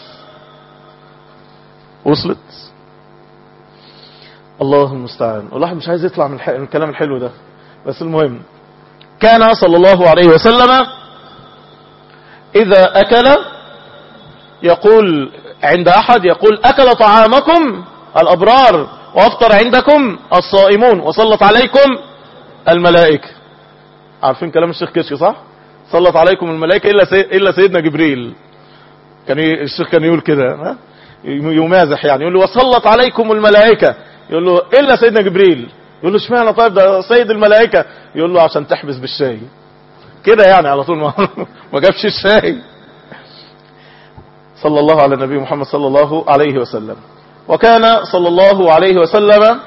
وصلت الله المستعان والله مش عايز يطلع من, الح... من الكلام الحلو ده بس المهم كان صلى الله عليه وسلم اذا اكل يقول عند احد يقول اكل طعامكم الابرار وافطر عندكم الصائمون وصلت عليكم الملائكة عارفين كلام الشيخ كشك صح صلت عليكم الملائكة إلا, سي... إلا سيدنا جبريل كان ي... الشيخ كان يقول كده يمازح يعني يقول له وصلت عليكم الملائكة يقول له إلا سيدنا جبريل يقول له اشمعنى طيب ده سيد الملائكة يقول له عشان تحبس بالشاي كده يعني على طول ما, ما جابش الشاي صلى الله على النبي محمد صلى الله عليه وسلم وكان صلى الله عليه وسلم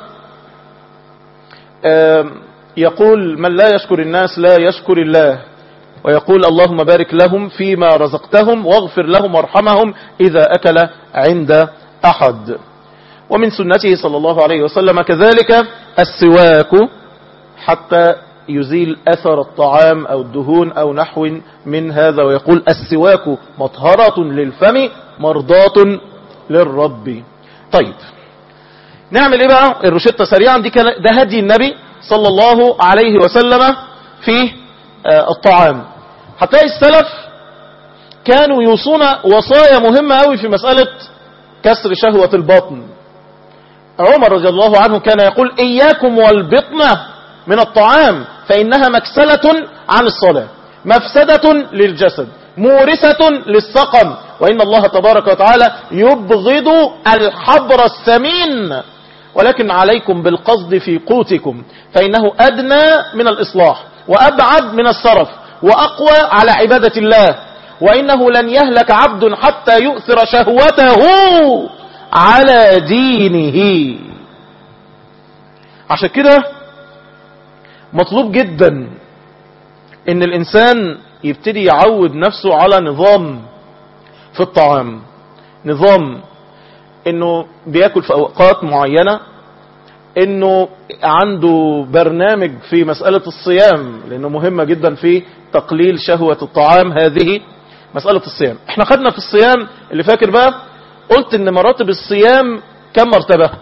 يقول من لا يشكر الناس لا يشكر الله ويقول اللهم بارك لهم فيما رزقتهم واغفر لهم وارحمهم إذا أكل عند أحد ومن سنته صلى الله عليه وسلم كذلك السواك حتى يزيل أثر الطعام أو الدهون أو نحو من هذا ويقول السواك مطهرة للفم مرضاة للرب طيب نعمل ايه بقى الروشتة سريعا دي ده هدي النبي صلى الله عليه وسلم في الطعام هتلاقي السلف كانوا يوصون وصايا مهمة قوي في مسألة كسر شهوة البطن عمر رضي الله عنه كان يقول إياكم والبطنة من الطعام فإنها مكسلة عن الصلاة مفسدة للجسد مورثة للسقم وإن الله تبارك وتعالى يبغض الحبر السمين ولكن عليكم بالقصد في قوتكم فإنه أدنى من الإصلاح وأبعد من الصرف وأقوى على عبادة الله وإنه لن يهلك عبد حتى يؤثر شهوته على دينه عشان كده مطلوب جدا ان الانسان يبتدي يعود نفسه على نظام في الطعام نظام انه بياكل في اوقات معينة انه عنده برنامج في مسألة الصيام لانه مهمة جدا في تقليل شهوة الطعام هذه مسألة الصيام احنا خدنا في الصيام اللي فاكر بقى قلت ان مراتب الصيام كم مرتبة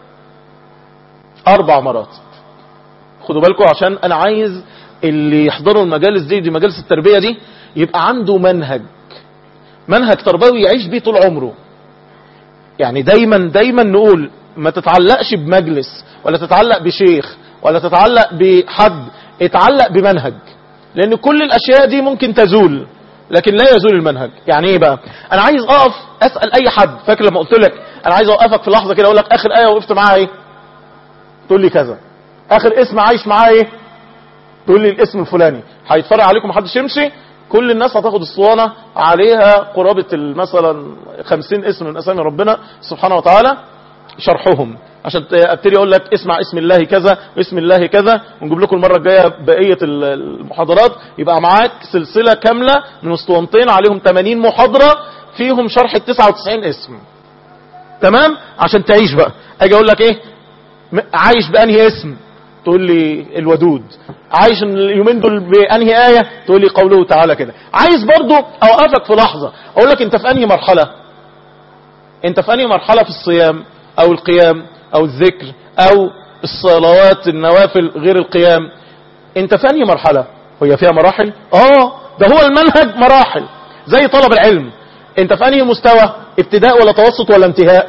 اربع مراتب خدوا بالكم عشان انا عايز اللي يحضروا المجالس دي دي مجالس التربية دي يبقى عنده منهج منهج تربوي يعيش بيه طول عمره يعني دايما دايما نقول ما تتعلقش بمجلس ولا تتعلق بشيخ ولا تتعلق بحد اتعلق بمنهج لان كل الاشياء دي ممكن تزول لكن لا يزول المنهج يعني ايه بقى انا عايز اقف اسال اي حد فاكر لما قلت لك انا عايز اوقفك في لحظه كده اقول لك اخر ايه وقفت معاها ايه تقول لي كذا اخر اسم عايش معاه ايه تقول لي الاسم الفلاني هيتفرق عليكم محدش يمشي كل الناس هتاخد الصوانة عليها قرابة مثلا خمسين اسم من اسامي ربنا سبحانه وتعالى شرحهم عشان ابتدي اقول لك اسمع اسم الله كذا واسم الله كذا ونجيب لكم المرة الجاية بقية المحاضرات يبقى معاك سلسلة كاملة من اسطوانتين عليهم 80 محاضرة فيهم شرح ال 99 اسم تمام عشان تعيش بقى اجي اقول لك ايه عايش بانهي اسم تقول لي الودود عايش اليومين دول بانهي آية تقول لي قوله تعالى كده عايز برضو اوقفك في لحظة اقول لك انت في انهي مرحلة انت في انهي مرحلة في الصيام او القيام او الذكر او الصلوات النوافل غير القيام انت في انهي مرحلة هي فيها مراحل اه ده هو المنهج مراحل زي طلب العلم انت في انهي مستوى ابتداء ولا توسط ولا انتهاء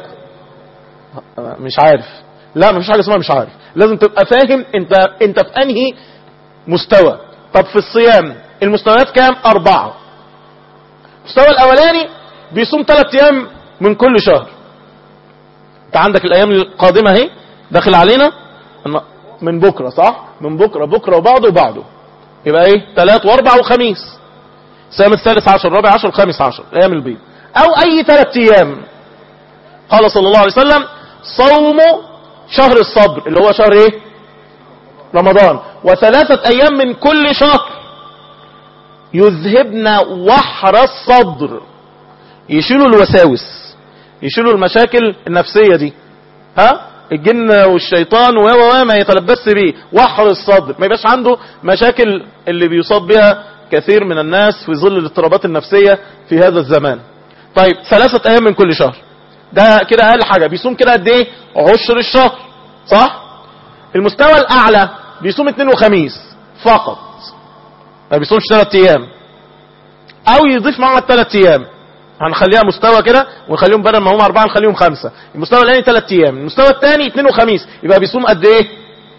مش عارف لا مفيش حاجة اسمها مش عارف لازم تبقى فاهم انت انت في انهي مستوى طب في الصيام المستويات كام اربعة المستوى الاولاني بيصوم ثلاث ايام من كل شهر انت عندك الايام القادمة اهي داخل علينا من بكرة صح من بكرة بكرة وبعده وبعده يبقى ايه ثلاث واربع وخميس صيام الثالث عشر الرابع عشر الخامس عشر الايام البيض او اي ثلاث ايام قال صلى الله عليه وسلم صوم شهر الصبر اللي هو شهر ايه رمضان وثلاثة ايام من كل شهر يذهبن وحر الصدر يشيلوا الوساوس يشيلوا المشاكل النفسية دي ها الجن والشيطان و و ما يتلبس بيه وحر الصدر ما يبقاش عنده مشاكل اللي بيصاب بها كثير من الناس في ظل الاضطرابات النفسية في هذا الزمان طيب ثلاثة ايام من كل شهر ده كده اقل حاجة بيصوم كده قد ايه عشر الشهر صح المستوى الاعلى بيصوم اثنين وخميس فقط ما بيصومش ثلاث ايام او يضيف معاها الثلاث ايام هنخليها مستوى كده ونخليهم بدل ما هم اربعة نخليهم خمسة المستوى الاولاني ثلاث ايام المستوى الثاني اثنين وخميس يبقى بيصوم قد ايه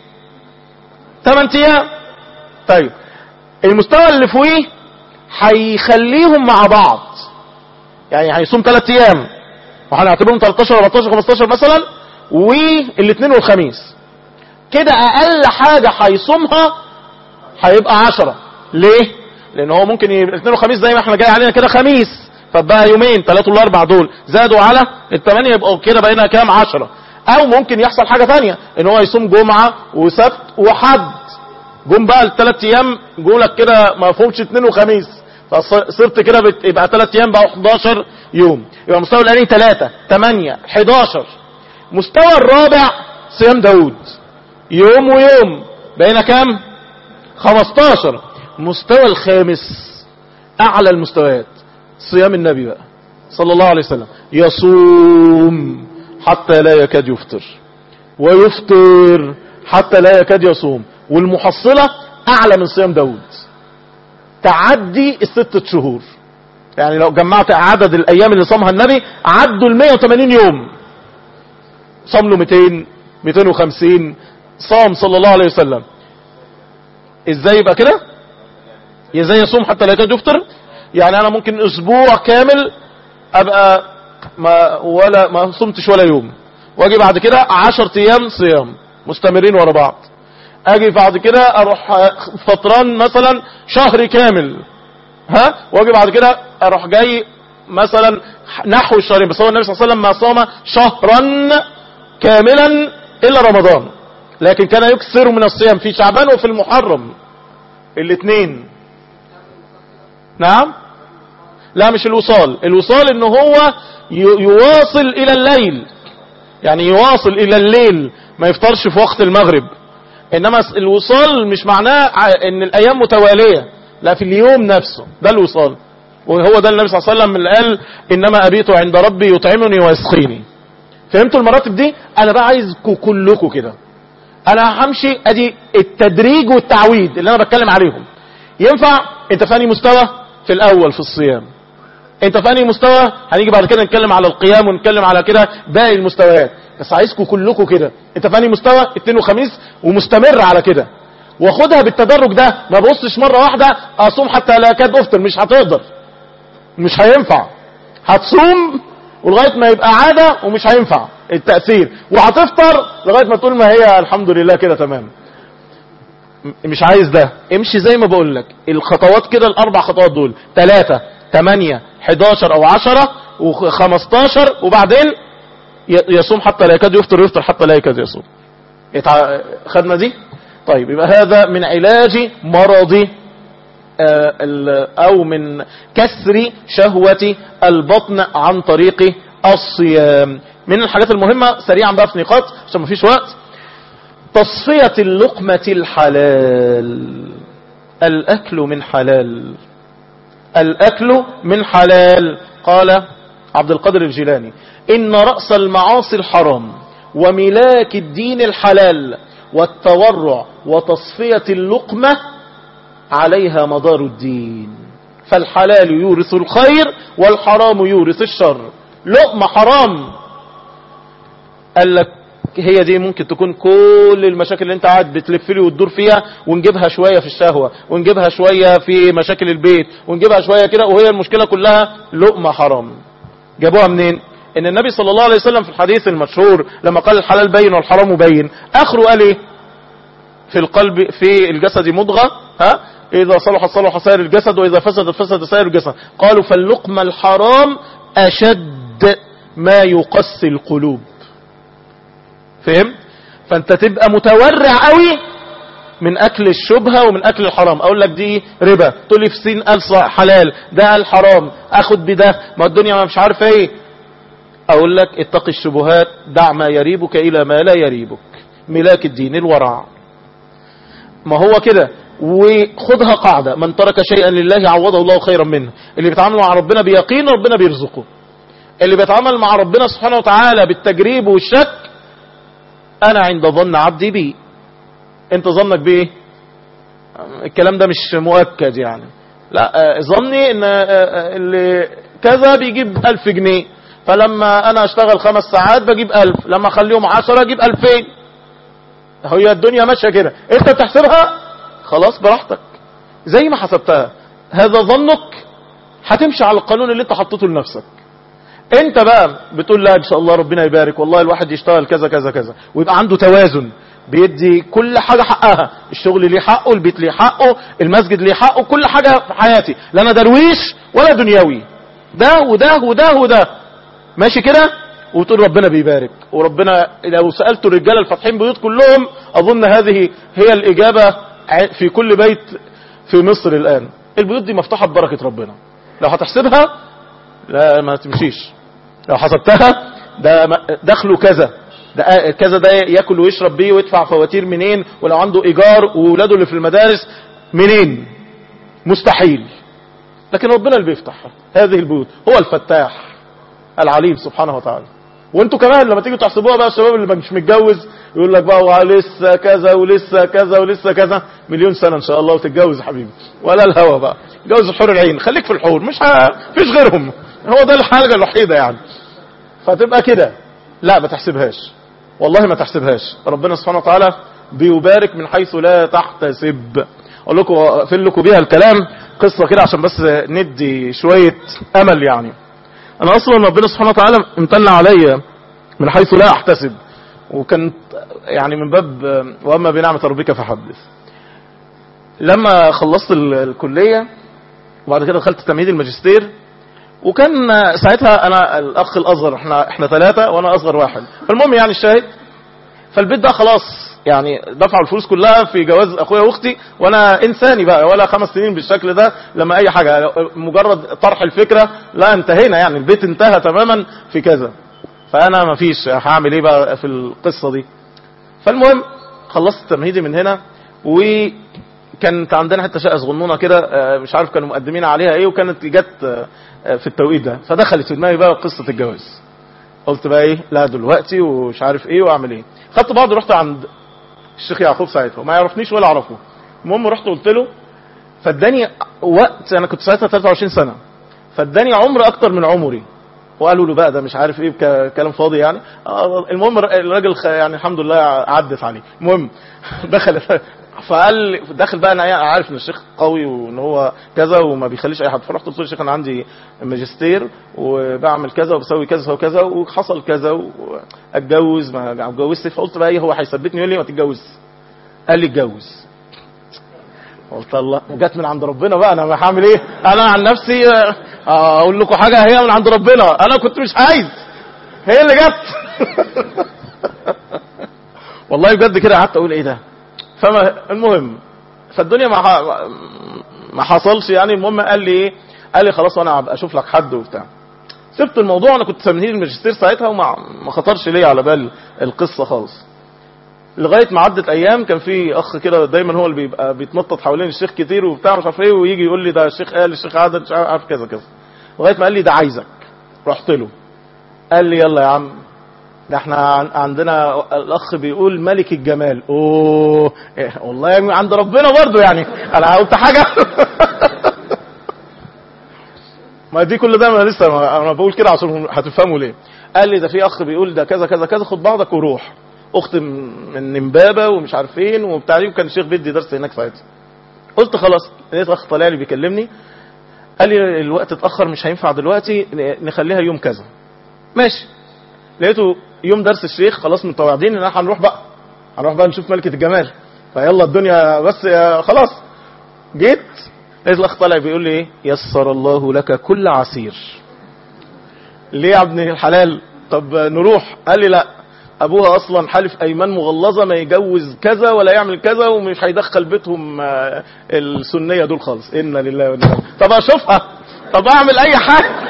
ثمان ايام طيب المستوى اللي فوقيه هيخليهم مع بعض يعني هيصوم ثلاث ايام وهنعتبرهم 13 14 15 مثلا والاثنين والخميس كده اقل حاجة هيصومها هيبقى 10 ليه لان هو ممكن يبقى الاثنين والخميس زي ما احنا جاي علينا كده خميس فبقى يومين ثلاثة والاربع دول زادوا على الثمانية يبقوا كده بقينا كام 10 او ممكن يحصل حاجة ثانيه ان هو يصوم جمعة وسبت وحد جم بقى الثلاث ايام جولك كده ما فهمش اثنين وخميس فصرت كده يبقى ثلاث ايام بقى 11 يوم يبقى المستوى الاولاني 3 8 11 مستوى الرابع صيام داود يوم ويوم بقينا كام 15 مستوى الخامس اعلى المستويات صيام النبي بقى صلى الله عليه وسلم يصوم حتى لا يكاد يفطر ويفطر حتى لا يكاد يصوم والمحصلة اعلى من صيام داود تعدي الستة شهور يعني لو جمعت عدد الايام اللي صامها النبي عدوا ال 180 يوم صام له 200 250 صام صلى الله عليه وسلم ازاي يبقى كده ازاي يصوم حتى لا يكاد يفطر يعني انا ممكن اسبوع كامل ابقى ما ولا ما صمتش ولا يوم واجي بعد كده 10 ايام صيام مستمرين ورا بعض اجي بعد كده اروح فتران مثلا شهر كامل ها واجي بعد كده اروح جاي مثلا نحو الشهرين بس هو النبي صلى الله عليه وسلم ما صام شهرا كاملا الا رمضان لكن كان يكثر من الصيام في شعبان وفي المحرم الاثنين نعم لا مش الوصال الوصال ان هو ي- يواصل الى الليل يعني يواصل الى الليل ما يفطرش في وقت المغرب انما الوصال مش معناه ع- ان الايام متوالية لا في اليوم نفسه ده الوصال وهو ده النبي صلى الله عليه وسلم اللي قال انما ابيت عند ربي يطعمني ويسقيني فهمتوا المراتب دي انا بقى عايزكم كلكم كده انا همشي ادي التدريج والتعويد اللي انا بتكلم عليهم ينفع انت في انهي مستوى في الاول في الصيام انت في انهي مستوى هنيجي بعد كده نتكلم على القيام ونتكلم على كده باقي المستويات بس عايزكم كلكم كده انت في انهي مستوى اثنين وخميس ومستمر على كده واخدها بالتدرج ده ما بصش مره واحده اصوم حتى لا اكاد افطر مش هتقدر مش هينفع هتصوم ولغايه ما يبقى عاده ومش هينفع التاثير وهتفطر لغايه ما تقول ما هي الحمد لله كده تمام م- مش عايز ده امشي زي ما بقول لك الخطوات كده الاربع خطوات دول 3 8 11 او 10 و15 وبعدين ي- يصوم حتى لا يكاد يفطر يفطر حتى لا يكاد يصوم يتع... خدنا دي طيب يبقى هذا من علاج مرض آه، ال- او من كسر شهوة البطن عن طريق الصيام من الحاجات المهمة سريعا بقى في نقاط عشان مفيش وقت تصفية اللقمة الحلال الأكل من حلال الأكل من حلال قال عبد القادر الجيلاني إن رأس المعاصي الحرام وملاك الدين الحلال والتورع وتصفية اللقمة عليها مدار الدين فالحلال يورث الخير والحرام يورث الشر لقمة حرام قال لك هي دي ممكن تكون كل المشاكل اللي انت قاعد بتلف لي وتدور فيها ونجيبها شوية في الشهوة ونجيبها شوية في مشاكل البيت ونجيبها شوية كده وهي المشكلة كلها لقمة حرام جابوها منين ان النبي صلى الله عليه وسلم في الحديث المشهور لما قال الحلال بين والحرام بين اخره قال ايه في القلب في الجسد مضغة ها إذا صلح صلح سائر الجسد وإذا فسد فسد سائر الجسد قالوا فاللقمة الحرام أشد ما يقسي القلوب فهم فأنت تبقى متورع قوي من أكل الشبهة ومن أكل الحرام أقول لك دي ربا تقول لي في سين قال صح- حلال ده قال حرام أخد بده ما الدنيا ما مش عارف ايه أقول لك اتق الشبهات دع ما يريبك إلى ما لا يريبك ملاك الدين الورع ما هو كده وخدها قاعدة من ترك شيئا لله عوضه الله خيرا منه اللي بيتعامل مع ربنا بيقين ربنا بيرزقه اللي بيتعامل مع ربنا سبحانه وتعالى بالتجريب والشك انا عند ظن عبدي بي انت ظنك بايه الكلام ده مش مؤكد يعني لا آه، ظني ان آه، آه، اللي كذا بيجيب ألف جنيه فلما انا اشتغل خمس ساعات بجيب ألف لما اخليهم عشرة اجيب ألفين هي الدنيا ماشية كده انت بتحسبها خلاص براحتك زي ما حسبتها هذا ظنك هتمشي على القانون اللي انت حطيته لنفسك انت بقى بتقول لا ان شاء الله ربنا يبارك والله الواحد يشتغل كذا كذا كذا ويبقى عنده توازن بيدي كل حاجة حقها الشغل ليه حقه البيت ليه حقه المسجد ليه حقه كل حاجة في حياتي لا انا درويش ولا دنيوي ده وده وده وده ماشي كده وتقول ربنا بيبارك وربنا لو سألت الرجال الفاتحين بيوت كلهم أظن هذه هي الإجابة ع- في كل بيت في مصر الآن البيوت دي مفتوحة ببركة ربنا لو هتحسبها لا ما تمشيش لو حسبتها ده م- دخله كذا ده آ- كذا ده ياكل ويشرب بيه ويدفع فواتير منين ولو عنده ايجار وولاده اللي في المدارس منين مستحيل لكن ربنا اللي بيفتح هذه البيوت هو الفتاح العليم سبحانه وتعالى وانتوا كمان لما تيجوا تحسبوها بقى الشباب اللي مش متجوز يقول لك بقى هو لسه كذا ولسه كذا ولسه كذا مليون سنة ان شاء الله وتتجوز يا حبيبي ولا الهوى بقى جوز الحور العين خليك في الحور مش ه... فيش غيرهم هو ده الحاجة الوحيدة يعني فتبقى كده لا ما تحسبهاش والله ما تحسبهاش ربنا سبحانه وتعالى بيبارك من حيث لا تحتسب اقول لكم اقفل لكم بيها الكلام قصة كده عشان بس ندي شوية امل يعني انا اصلا ربنا سبحانه وتعالى امتن عليا من حيث لا احتسب وكانت يعني من باب واما بنعمة ربك فحدث لما خلصت ال- الكلية وبعد كده دخلت تمهيد الماجستير وكان ساعتها انا الاخ الاصغر احنا احنا ثلاثة وانا اصغر واحد فالمهم يعني الشاهد فالبيت ده خلاص يعني دفعوا الفلوس كلها في جواز اخويا واختي وانا انساني بقى ولا خمس سنين بالشكل ده لما اي حاجه مجرد طرح الفكره لا انتهينا يعني البيت انتهى تماما في كذا فانا ما فيش هعمل ايه بقى في القصه دي فالمهم خلصت تمهيدي من هنا وكانت عندنا حته شقه صغنونه كده آه، مش عارف كانوا مقدمين عليها ايه وكانت جت آه، آه، في التوقيت ده فدخلت في دماغي بقى قصه الجواز قلت بقى ايه لا دلوقتي ومش عارف ايه واعمل ايه خدت بعض رحت عند الشيخ يعقوب ساعتها ما يعرفنيش ولا اعرفه المهم رحت قلت له فاداني وقت انا كنت ساعتها 23 سنه فاداني عمر اكتر من عمري وقالوا له بقى ده مش عارف ايه بك- كلام فاضي يعني آه، المهم الراجل خ- يعني الحمد لله عدت عليه المهم دخل فقال لي- دخل بقى انا عارف ان الشيخ قوي وان هو كذا وما بيخليش اي حد فرحت قلت له يا شيخ انا عندي ماجستير وبعمل كذا وبسوي كذا وكذا وحصل كذا واتجوز ما اتجوزت فقلت بقى ايه هو هيثبتني يقول لي ما تتجوز قال لي اتجوز قلت الله وجت من عند ربنا بقى انا هعمل ايه انا عن نفسي آه، اقول لكم حاجه هي من عند ربنا انا كنت مش عايز هي اللي جت والله بجد كده قعدت اقول ايه ده فما المهم فالدنيا ما ح- ما حصلش يعني المهم قال لي ايه قال لي خلاص وانا هبقى اشوف لك حد وبتاع سبت الموضوع انا كنت تمهيد الماجستير ساعتها وما ما خطرش ليا على بال القصه خالص لغايه ما عدت ايام كان في اخ كده دايما هو اللي بيبقى بيتنطط حوالين الشيخ كتير وبتاع مش عارف ايه ويجي يقول لي ده الشيخ قال الشيخ عادل مش عارف كذا كذا لغايه ما قال لي ده عايزك رحت له قال لي يلا يا عم ده احنا عن- عندنا الاخ بيقول ملك الجمال اوه إيه والله يعني عند ربنا برضو يعني انا قلت حاجه ما دي كل ده انا لسه ما- انا بقول كده عشان هتفهموا ليه قال لي ده في اخ بيقول ده كذا كذا كذا خد بعضك وروح اخت من من امبابه ومش عارف فين وبتاع دي وكان الشيخ بيدي درس هناك ساعتها قلت خلاص لقيت اخ طالع لي بيكلمني قال لي الوقت اتاخر مش هينفع دلوقتي نخليها يوم كذا ماشي لقيته يوم درس الشيخ خلاص متوعدين ان احنا هنروح بقى هنروح بقى نشوف ملكه الجمال فيلا الدنيا بس يا خلاص جيت لقيت الاخ طالع بيقول لي ايه يسر الله لك كل عسير ليه يا ابن الحلال طب نروح قال لي لا ابوها اصلا حالف ايمان مغلظه ما يجوز كذا ولا يعمل كذا ومش هيدخل بيتهم آه، السنيه دول خالص انا لله وانا إليه. طب اشوفها طب اعمل اي حاجه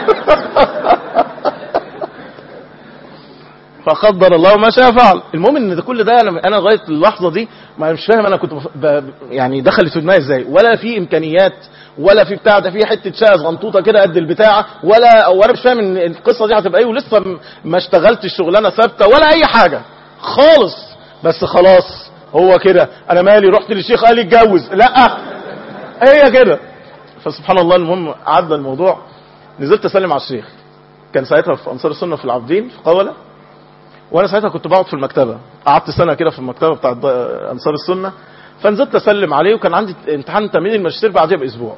فقدر الله ما شاء فعل المهم ان ده كل ده انا انا لغايه اللحظه دي ما مش فاهم انا كنت بف- ب... يعني دخلت في دماغي ازاي ولا في امكانيات ولا في بتاع ده في حته شقه صغنطوطه كده قد البتاعه ولا وانا مش فاهم ان القصه دي هتبقى ايه ولسه م- ما اشتغلتش شغلانه ثابته ولا اي حاجه خالص بس خلاص هو كده انا مالي رحت للشيخ قال لي اتجوز لا هي كده فسبحان الله المهم عدى الموضوع نزلت اسلم على الشيخ كان ساعتها في انصار السنه في العابدين في قوله وانا ساعتها كنت بقعد في المكتبه قعدت سنه كده في المكتبه بتاعت انصار السنه فنزلت اسلم عليه وكان عندي امتحان تمرين الماجستير بعديها باسبوع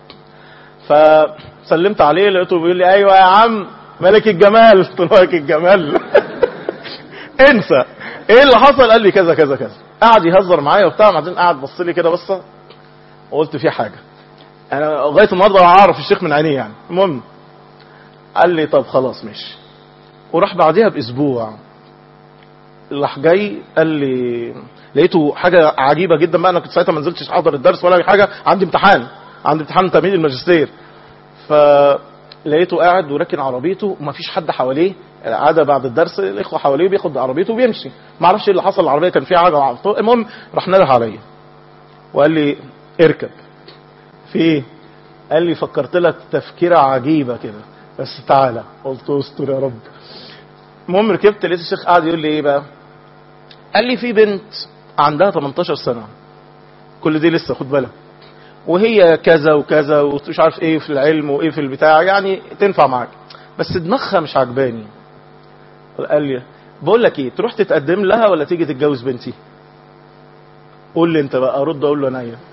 فسلمت عليه لقيته بيقول لي ايوه يا عم ملك الجمال قلت له ملك الجمال انسى ايه اللي حصل قال لي كذا كذا كذا قعد يهزر معايا وبتاع بعدين قعد بص لي كده بصه وقلت في حاجه انا لغايه النهارده اعرف الشيخ من عينيه يعني المهم قال لي طب خلاص ماشي وراح بعديها باسبوع راح جاي قال لي لقيته حاجه عجيبه جدا بقى انا كنت ساعتها ما نزلتش احضر الدرس ولا اي حاجه عندي امتحان عندي امتحان تمهيد الماجستير فلقيته قاعد وراكن عربيته ومفيش حد حواليه عادة بعد الدرس الاخوه حواليه بياخد عربيته وبيمشي ما اعرفش ايه اللي حصل العربيه كان فيها حاجه عطل. المهم راح نده عليا وقال لي اركب في ايه قال لي فكرت لك تفكيره عجيبه كده بس تعالى قلت استر يا رب المهم ركبت لقيت الشيخ قاعد يقول لي ايه بقى قال لي في بنت عندها 18 سنه كل دي لسه خد بالك وهي كذا وكذا ومش عارف ايه في العلم وايه في البتاع يعني تنفع معاك بس دماغها مش عجباني قال لي بقول لك ايه تروح تتقدم لها ولا تيجي تتجوز بنتي قول لي انت بقى ارد اقول له انا ايه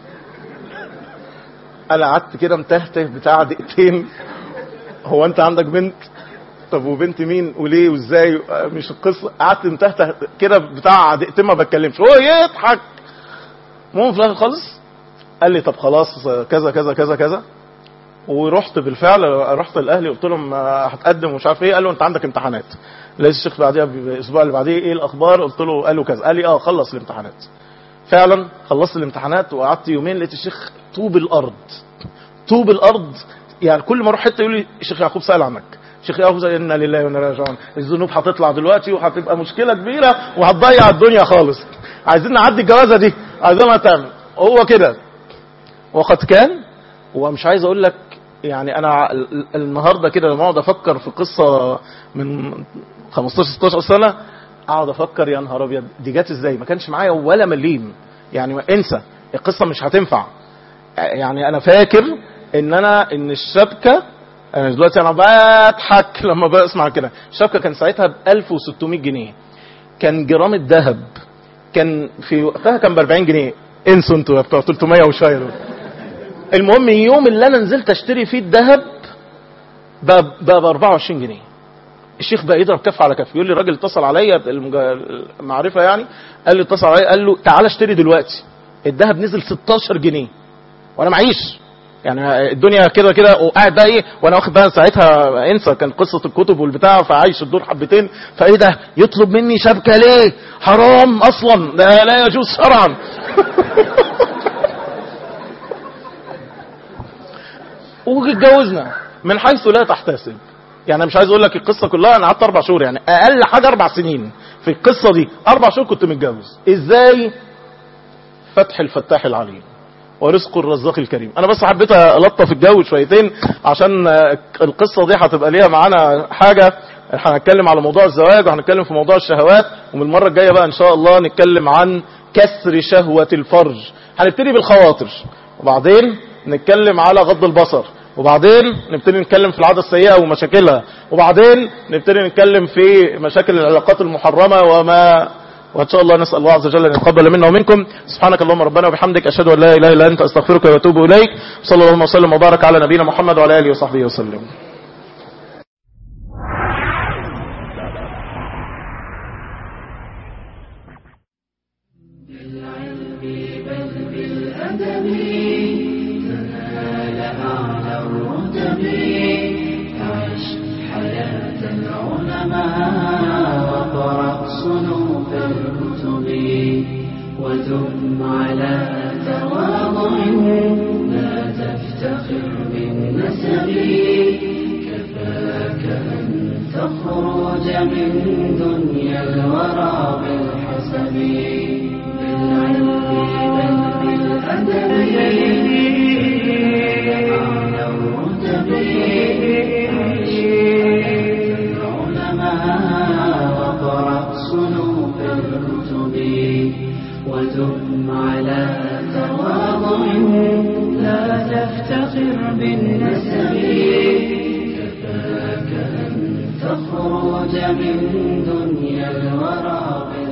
انا قعدت كده متهته بتاع دقيقتين هو انت عندك بنت طب وبنت مين وليه وازاي مش القصه قعدت متهته كده بتاع دقيقتين ما بتكلمش هو يضحك المهم في الاخر خالص قال لي طب خلاص كذا كذا كذا كذا ورحت بالفعل رحت الاهلي قلت لهم آه، هتقدم ومش عارف ايه قالوا انت عندك امتحانات لقيت الشيخ بعديها بالاسبوع اللي بعديه ايه الاخبار قلت له قالوا كذا قال لي اه خلص الامتحانات فعلا خلصت الامتحانات وقعدت يومين لقيت الشيخ طوب الارض طوب الارض يعني كل ما اروح حته يقول لي الشيخ يعقوب سال عنك الشيخ يعقوب زي انا لله وانا راجعون الذنوب هتطلع دلوقتي وهتبقى مشكله كبيره وهتضيع الدنيا خالص عايزين نعدي الجوازه دي عايزينها تعمل هو كده وقد كان ومش عايز اقول لك يعني انا ال- ال- النهارده كده لما اقعد افكر في قصه من 15 16 سنه اقعد افكر يا نهار ابيض دي جت ازاي ما كانش معايا ولا مليم يعني ما انسى القصه مش هتنفع يعني انا فاكر ان انا ان الشبكه انا دلوقتي انا بضحك لما بسمع كده الشبكه كان ساعتها ب 1600 جنيه كان جرام الذهب كان في وقتها كان ب 40 جنيه انسوا انتوا يا بتوع 300 وشويه دول المهم اليوم اللي انا نزلت اشتري فيه الذهب بقى بقى ب 24 جنيه الشيخ بقى يضرب كف على كف يقول لي الراجل اتصل عليا المج- المعرفه يعني قال لي اتصل عليا قال له تعالى اشتري دلوقتي الذهب نزل 16 جنيه وانا معيش يعني الدنيا كده كده وقاعد بقى ايه وانا واخد بقى ساعتها انسى كان قصه الكتب والبتاع فعايش الدور حبتين فايه ده يطلب مني شبكه ليه حرام اصلا ده لا يجوز شرعا واتجوزنا من حيث لا تحتسب يعني مش عايز اقول لك القصه كلها انا قعدت اربع شهور يعني اقل حاجه اربع سنين في القصه دي اربع شهور كنت متجوز ازاي فتح الفتاح العليم ورزق الرزاق الكريم انا بس حبيت الطف الجو شويتين عشان آه، القصه دي هتبقى ليها معانا حاجه هنتكلم على موضوع الزواج وهنتكلم في موضوع الشهوات ومن المره الجايه بقى ان شاء الله نتكلم عن كسر شهوه الفرج هنبتدي بالخواطر وبعدين نتكلم على غض البصر وبعدين نبتدي نتكلم في العادة السيئة ومشاكلها وبعدين نبتدي نتكلم في مشاكل العلاقات المحرمة وما وإن شاء الله نسأل الله عز وجل أن يتقبل منا ومنكم سبحانك اللهم ربنا وبحمدك أشهد أن لا إله إلا أنت أستغفرك وأتوب إليك صلى الله وسلم وبارك على نبينا محمد وعلى آله وصحبه وسلم بالأدب تنال أعلى الرتب عش حياة العلماء وقرأ صنوف الكتب ودم على تواضع لا تفتخر بالنسب كفاك أن تخرج من دنيا الورى بالحسب بالعلم بل بالأدب على الرتب عيش حياة العلماء وقرأ صنوف الكتب ودم على تواضع لا تفتخر بالنسب كفاك أن تخرج من دنيا الورى بالحسب